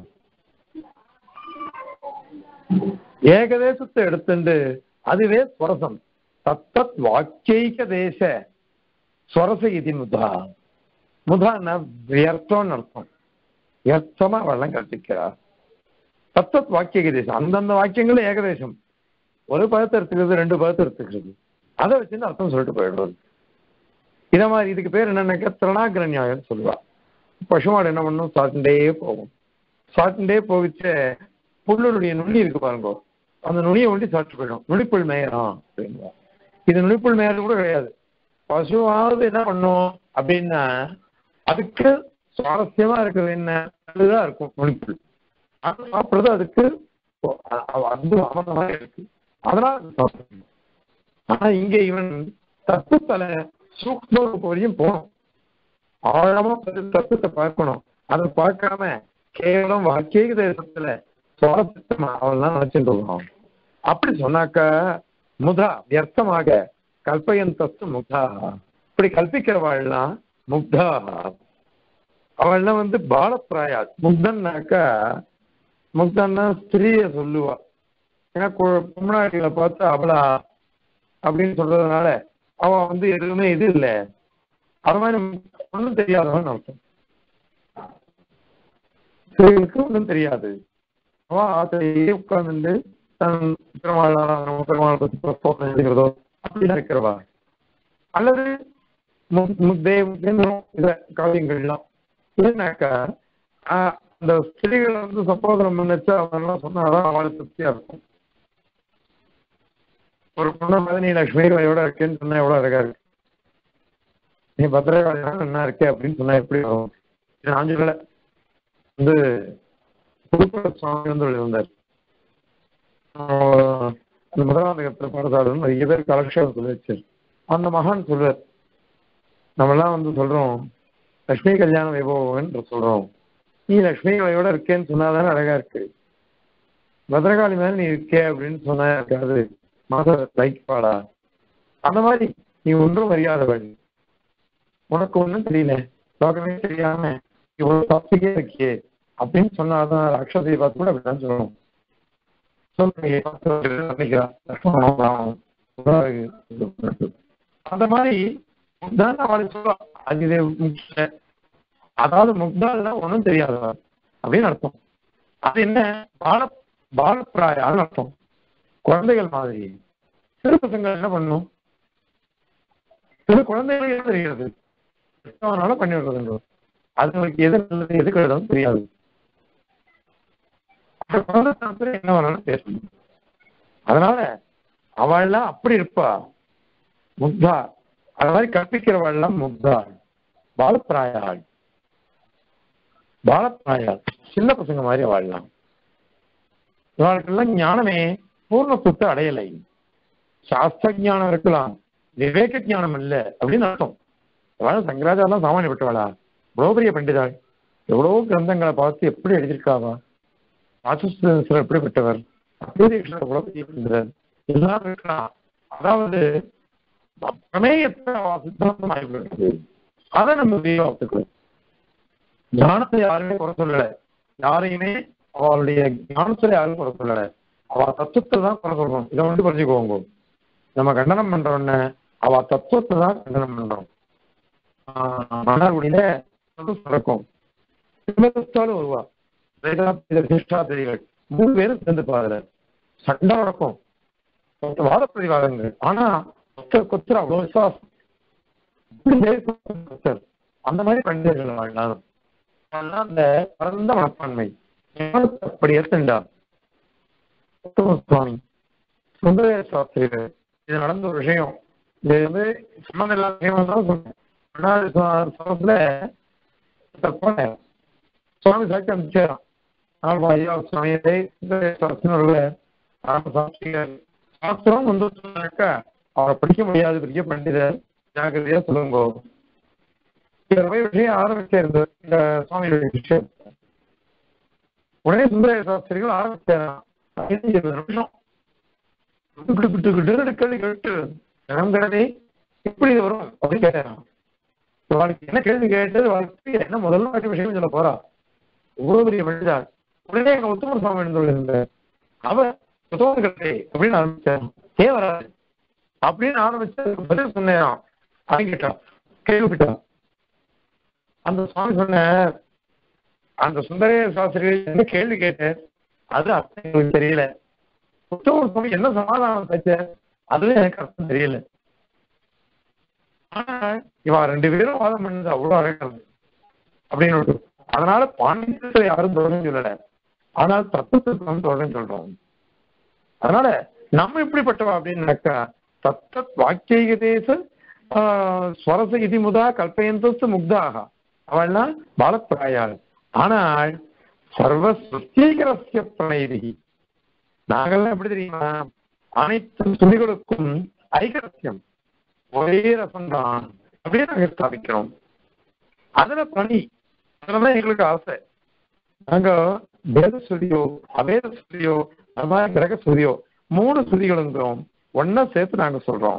ஏகதேசத்தை எடுத்துண்டு அதுவே ஸ்வரசம் தத்தத் வாக்கியைக தேச ஸ்வரச இது முதா முதா வியர்த்தம்னு அர்த்தம் வியர்த்தமா வெள்ளம் கற்பிக்கிறார் தத்தத் வாக்கிய தேசம் அந்தந்த வாக்கியங்கள் ஏகதேசம் ஒரு பதத்தை எடுத்துக்கிறது ரெண்டு பதத்தை எடுத்துக்கிறது அதை வச்சுன்னு அர்த்தம் சொல்லிட்டு போயிடுறது இத மாதிரி இதுக்கு பேர் என்னன்னாக்கா திரணாகிர நியாயம் சொல்லுவா பசுமாடு என்ன பண்ணும் சாப்பிட்டுட்டே போகும் சாப்பிட்டுட்டே போவிச்ச புல்லுடைய நுனி இருக்கு பாருங்க அந்த நுனியை ஒண்டி சாப்பிட்டு போயிடும் நுனிப்புள் மேயறான் அப்படின்வா இது நுனிப்புள் மேயறது கூட கிடையாது பசுவாவது என்ன பண்ணும் அப்படின்னா அதுக்கு சுவாரஸ்யமா இருக்கிறது என்ன அதுதான் இருக்கும் நுனிப்புள் அது சாப்பிடுறது அதுக்கு அது அமர்ந்தமாக இருக்கு அதனால அது சாப்பிடணும் ஆனா இங்க இவன் தத்துவத்தலை சூக்ம வரையும் போகணும் ஆழமா தத்துவத்தை பார்க்கணும் அதை பார்க்காம கேவலம் வாக்கிய தேசத்துல சுவாரஸ்யமா அவெல்லாம் நினைச்சுட்டு இருக்கணும் அப்படி சொன்னாக்கா முதா வியர்த்தமாக கல்பயன் தத்து முக்தா இப்படி கல்பிக்கிறவாள்லாம் முக்தா அவள்லாம் வந்து பாலப்பிராயா முக்தன்னாக்கா முக்தன்னா ஸ்திரீய சொல்லுவா ஏன்னா பொம்னாட்டிகளை பார்த்து அவளா அப்படின்னு சொல்றதுனால அவ வந்து எதுவுமே இது இல்லை அது மாதிரி ஒன்றும் தெரியாதவன் அர்த்தம் ஸ்திரீகளுக்கு ஒன்றும் தெரியாது அவன் ஆத்திரையே உட்கார்ந்து தன் பெருமாள் பெருமாள் பத்தி ஸ்தோத்திரம் எழுதுகிறதோ அப்படிலாம் இருக்கிறவா அல்லது முத்தே இத காவியங்கள்லாம் இல்லைனாக்கா அந்த ஸ்திரீகளை வந்து சம்போதனம் பண்ணிச்சா அவங்கெல்லாம் சொன்னாதான் அவளுக்கு திருப்தியா இருக்கும் ஒரு பொண்ணு மாதிரி நீ லட்சுமி எவ்வளோ இருக்கேன்னு சொன்னா எவ்வளோ அழகா இருக்கு நீ பத்திரகாளி என்ன இருக்கே அப்படின்னு சொன்னா எப்படி ஆகும் நான் சொல்லல வந்து புதுப்பட சுவாமி வந்து இருந்தார் அந்த முதலாந்தகத்தில் பாடசாலைன்னு நிறைய பேர் கலெக்ஷன் சொல்லி வச்சார் அந்த மகான் சொல்வார் நம்மெல்லாம் வந்து சொல்றோம் லட்சுமி கல்யாண வைபவம்ன்ற சொல்றோம் நீ லட்சுமி கலையோட இருக்கேன்னு சொன்னாதானே அழகா இருக்கு பத்ரகாளி மேல நீ இருக்கே அப்படின்னு சொன்னா இருக்காது மாத லைக் பாடா அந்த மாதிரி நீ ஒன்றும் அறியாதவள் உனக்கு ஒன்றும் தெரியல லோகமே தெரியாம இவ்வளவு சாப்பிட்டே இருக்கியே அப்படின்னு சொன்னாதான் ராட்சசியை பார்த்து கூட அப்படிதான் சொல்லணும் அந்த மாதிரி முக்தான் அவளுக்கு சொல்லுவா அது இது முக்கிய அதாவது முக்தால் ஒன்றும் தெரியாதவா அப்படின்னு அர்த்தம் அது என்ன பால பாலப்பிராயான்னு அர்த்தம் குழந்தைகள் மாதிரி சிறு பசங்கள் என்ன பண்ணும் சிறு குழந்தைகளுக்கு தெரியாது அதனால பண்ணி விடுறது அதுங்களுக்கு எது நல்லது எது கெடுதலும் தெரியாது அந்த குழந்தை என்ன வேணாலும் பேசணும் அதனால அவள்லாம் அப்படி இருப்பா முக்தா அது மாதிரி கற்பிக்கிறவள்லாம் முக்தா பாலப்பிராயாள் பாலப்பிராயாள் சின்ன பசங்க மாதிரி வாழலாம் இவர்களுக்கெல்லாம் ஞானமே பூர்ணத்துவத்தை அடையலை சாஸ்திர ஞானம் இருக்கலாம் விவேக ஞானம் இல்லை அப்படின்னு அர்த்தம் அவள் சங்கராச்சாரம் சாமானியப்பட்டவளா எவ்வளோ பெரிய பண்டிதாள் எவ்வளோ கிரந்தங்களை பார்த்து எப்படி எழுதியிருக்காவா ஆசிரியர் எப்படிப்பட்டவர் அத்வைதீஸ்வரர் எவ்வளோ பெரிய பண்டிதர் எல்லாம் இருக்கலாம் அதாவது பிரமேயத்தை சித்தாந்தம் ஆகிவிடுறது அதை நம்ம தீவிரத்துக்கிறோம் ஞானத்தை யாருமே குறை சொல்லல யாரையுமே அவளுடைய ஞானத்துல யாரும் குறை சொல்லல அவ தத்துவத்தை தான் குறை சொல்றோம் இதை வந்து புரிஞ்சுக்கோங்க நம்ம கண்டனம் பண்றோன்னு அவ தத்துவத்தை தான் கண்டனம் பண்றோம் மன்னார்குடியில நடக்கும் திருமணத்தாலும் வருவா வேதாந்திகள் மூணு பேரும் சேர்ந்து பாருல சண்டை நடக்கும் வாத பிரதிவாதங்கள் ஆனா கொத்தர் கொத்தர் அவ்வளவு விசுவாசம் அந்த மாதிரி பண்டிதர்கள் வாழ்ந்தாலும் அந்த பரந்த மனப்பான்மை அப்படி ஏத்துண்டா உத்தம சுவாமி சுந்தர சாஸ்திரிகள் இது நடந்த ஒரு விஷயம் இது வந்து சம்மந்தம் இல்லாத விஷயம் தான் சொன்னேன் ரெண்டாவது சமத்துல தப்பான சுவாமி சாட்சி அமைச்சாராம் நாலு ஐயா சுவாமியை சுந்தர சாஸ்திரிகள் ஆரம்ப சாஸ்திரிகள் சாஸ்திரம் வந்து சொன்னாக்கா அவரை படிக்க முடியாது பெரிய பண்டிதர் ஜாக்கிரதையா சொல்லுங்க இவர் போய் விஷயம் ஆரம்பிச்சிருந்த இந்த சுவாமியுடைய விஷயம் உடனே சுந்தர சாஸ்திரிகள் ஆரம்பிச்சாராம் பதினஞ்சு இருபது நிமிஷம் விட்டு விட்டு விட்டு கேள்வி கேட்டு நடந்ததே எப்படி இது வரும் அப்படின்னு கேட்டாராம் வாழ்க்கை என்ன கேள்வி கேட்டது வாழ்க்கை என்ன முதல்ல வாட்டி விஷயம் சொல்ல போறா இவ்வளவு பெரிய மனிதர் உடனே எங்க உத்தம சுவாமி எழுந்துள்ளார் அவர் உத்தமர்களே அப்படின்னு ஆரம்பிச்சார் ஏன் வராது அப்படின்னு ஆரம்பிச்சு பதில் சொன்னேன் அவன் கேட்டான் கேள்விப்பட்டான் அந்த சுவாமி சொன்ன அந்த சுந்தரே சாஸ்திரிகள் என்ன கேள்வி கேட்டேன் அது அர்த்தம் எனக்கு தெரியல உத்தம சுவாமி என்ன சமாதானம் வச்ச அதுவும் எனக்கு அர்த்தம் தெரியல ஆனா இவன் ரெண்டு பேரும் வாதம் பண்ணது அவ்வளவு அழகா இருந்தது அப்படின்னு ஒரு- அதனால பாண்டியத்தை யாரும் தொடர்ந்து சொல்லல ஆனால் தத்துவத்தை வந்து தொடர்ந்து சொல்றோம் அதனால நம்ம எப்படிப்பட்டவா அப்படின்னாக்கா தத்த வாக்கிய தேச ஸ்வரச இதி முதா கல்பயந்தஸ்து முக்தாக அவள்லாம் பாலப்பிராயாள் ஆனால் சர்வ சுத்தீகரஸ்ய பிரணயதி நாங்கள்லாம் எப்படி தெரியுமா அனைத்து துணிகளுக்கும் ஐகரஸ்யம் ஒரே ரசம்தான் அப்படியே நாங்க ஸ்தாபிக்கிறோம் அதுல பணி அதுலதான் எங்களுக்கு ஆசை நாங்க வேத ஸ்ருதியோ அவேத ஸ்ருதியோ அது மாதிரி கிரக ஸ்ருதியோ மூணு ஸ்ருதிகளுங்கிறோம் ஒன்னா சேர்த்து நாங்க சொல்றோம்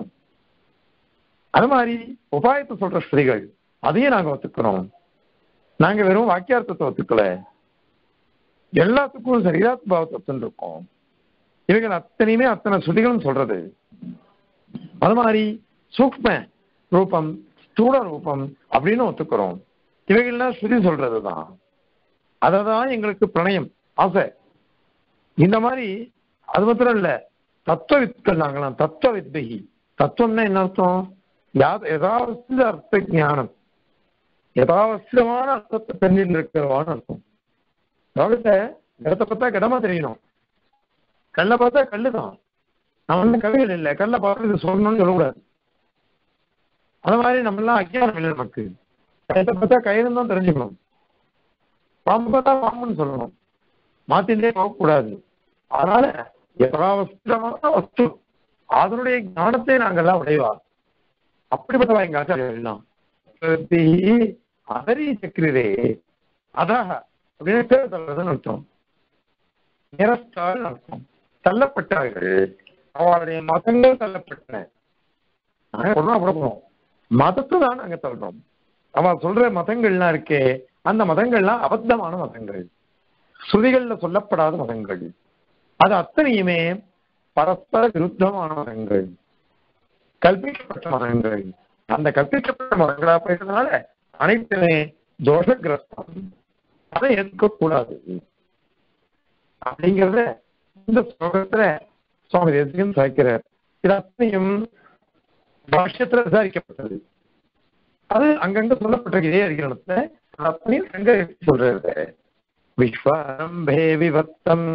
அது மாதிரி உபாயத்தை சொல்ற ஸ்ருதிகள் அதையும் நாங்க ஒத்துக்கிறோம் நாங்க வெறும் வாக்கியார்த்தத்தை ஒத்துக்கல எல்லாத்துக்கும் சரீராத் பாவத்தை ஒத்துருக்கோம் இவைகள் அத்தனையுமே அத்தனை ஸ்ருதிகளும் சொல்றது அது மாதிரி சூக்ம ரூபம் ஸ்தூல ரூபம் அப்படின்னு ஒத்துக்கிறோம் இவைகள்லாம் ஸ்ருதி சொல்றதுதான் அததான் எங்களுக்கு பிரணயம் ஆசை இந்த மாதிரி அது மாத்திரம் இல்ல தத்துவ வித்கள் நாங்களாம் தத்துவ வித்பகி தத்துவம்னா என்ன அர்த்தம் யா- யதாவஸ்த அர்த்த ஞானம் யதாவசியமான அர்த்தத்தை பெண்ணில் இருக்கிறவான்னு அர்த்தம் லோகத்தை இடத்தை பார்த்தா கிடமா தெரியணும் கல்லை பார்த்தா கல்லு தான் நான் ஒன்றும் கவிகள் இல்லை கல்லை பார்த்து இது சொல்லணும்னு சொல்லக்கூடாது அது மாதிரி நம்ம எல்லாம் அஜ்ஞானம் இல்லை நமக்கு கயத்தை பார்த்தா கயிறு தான் தெரிஞ்சுக்கணும் பாம்பு பார்த்தா பாம்புன்னு சொல்லணும் மாத்தின்றே போகக்கூடாது அதனால யதாவஸ்தமான வஸ்து அதனுடைய ஞானத்தை நாங்கெல்லாம் உடைவா அப்படிப்பட்டவா எங்க ஆச்சாரியர்கள் எல்லாம் பிரதி அதரி சக்கிரரே அதாக அப்படின்னு பேர் சொல்றதுன்னு அர்த்தம் நிரஸ்டால் அர்த்தம் தள்ளப்பட்டார்கள் அவளுடைய மதங்கள் தள்ளப்பட்டன நாங்க ஒன்றா போறோம் மதத்தை தான் நாங்க தள்ளுறோம் அவ சொல்ற மதங்கள்லாம் இருக்கே அந்த மதங்கள்லாம் அபத்தமான மதங்கள் ஸ்ருதிகள்ல சொல்லப்படாத மதங்கள் அது அத்தனையுமே பரஸ்பர விருத்தமான மதங்கள் கல்பிக்கப்பட்ட மதங்கள் அந்த கற்பிக்கப்பட்ட மதங்களா போயிட்டதுனால அனைத்துமே தோஷகிரஸ்தம் அதை ஏற்கக்கூடாது அப்படிங்கிறத இந்த ஸ்லோகத்துல சுவாமி தேசிகன் சாய்க்கிறார் இது அத்தனையும் பாஷ்யத்துல விசாரிக்கப்பட்டது அது அங்கங்க சொல்லப்பட்டிருக்கு இதே அதிகரணத்துல அது அத்தனையும் அங்க சொல்றது விஸ்வாரம்பே விவக்தம்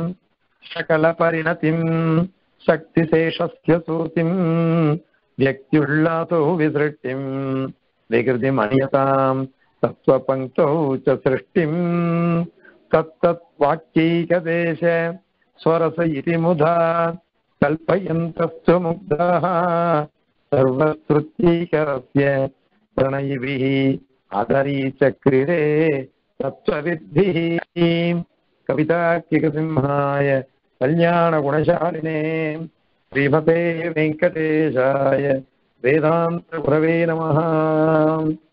சகல பரிணதிம் சக்தி சேஷஸ்ய சூதிம் வியக்தியுள்ளாசோ விசிருஷ்டிம் விகிருதிம் அணியதாம் தத்துவபங்கௌ ச சிருஷ்டிம் தத்தத் வாக்கியைகதேச ஸ்வரச இதி முதா கல்பயந்தஸ்து முக்தாः सर्वश्रुत्यैकरस्य प्रणयिभिः आदरीचक्रिरे तत्त्वविद्भिः कवितार्किकसिंहाय कल्याणगुणशालिने श्रीमते वेङ्कटेशाय वेदान्तगुरवे नमः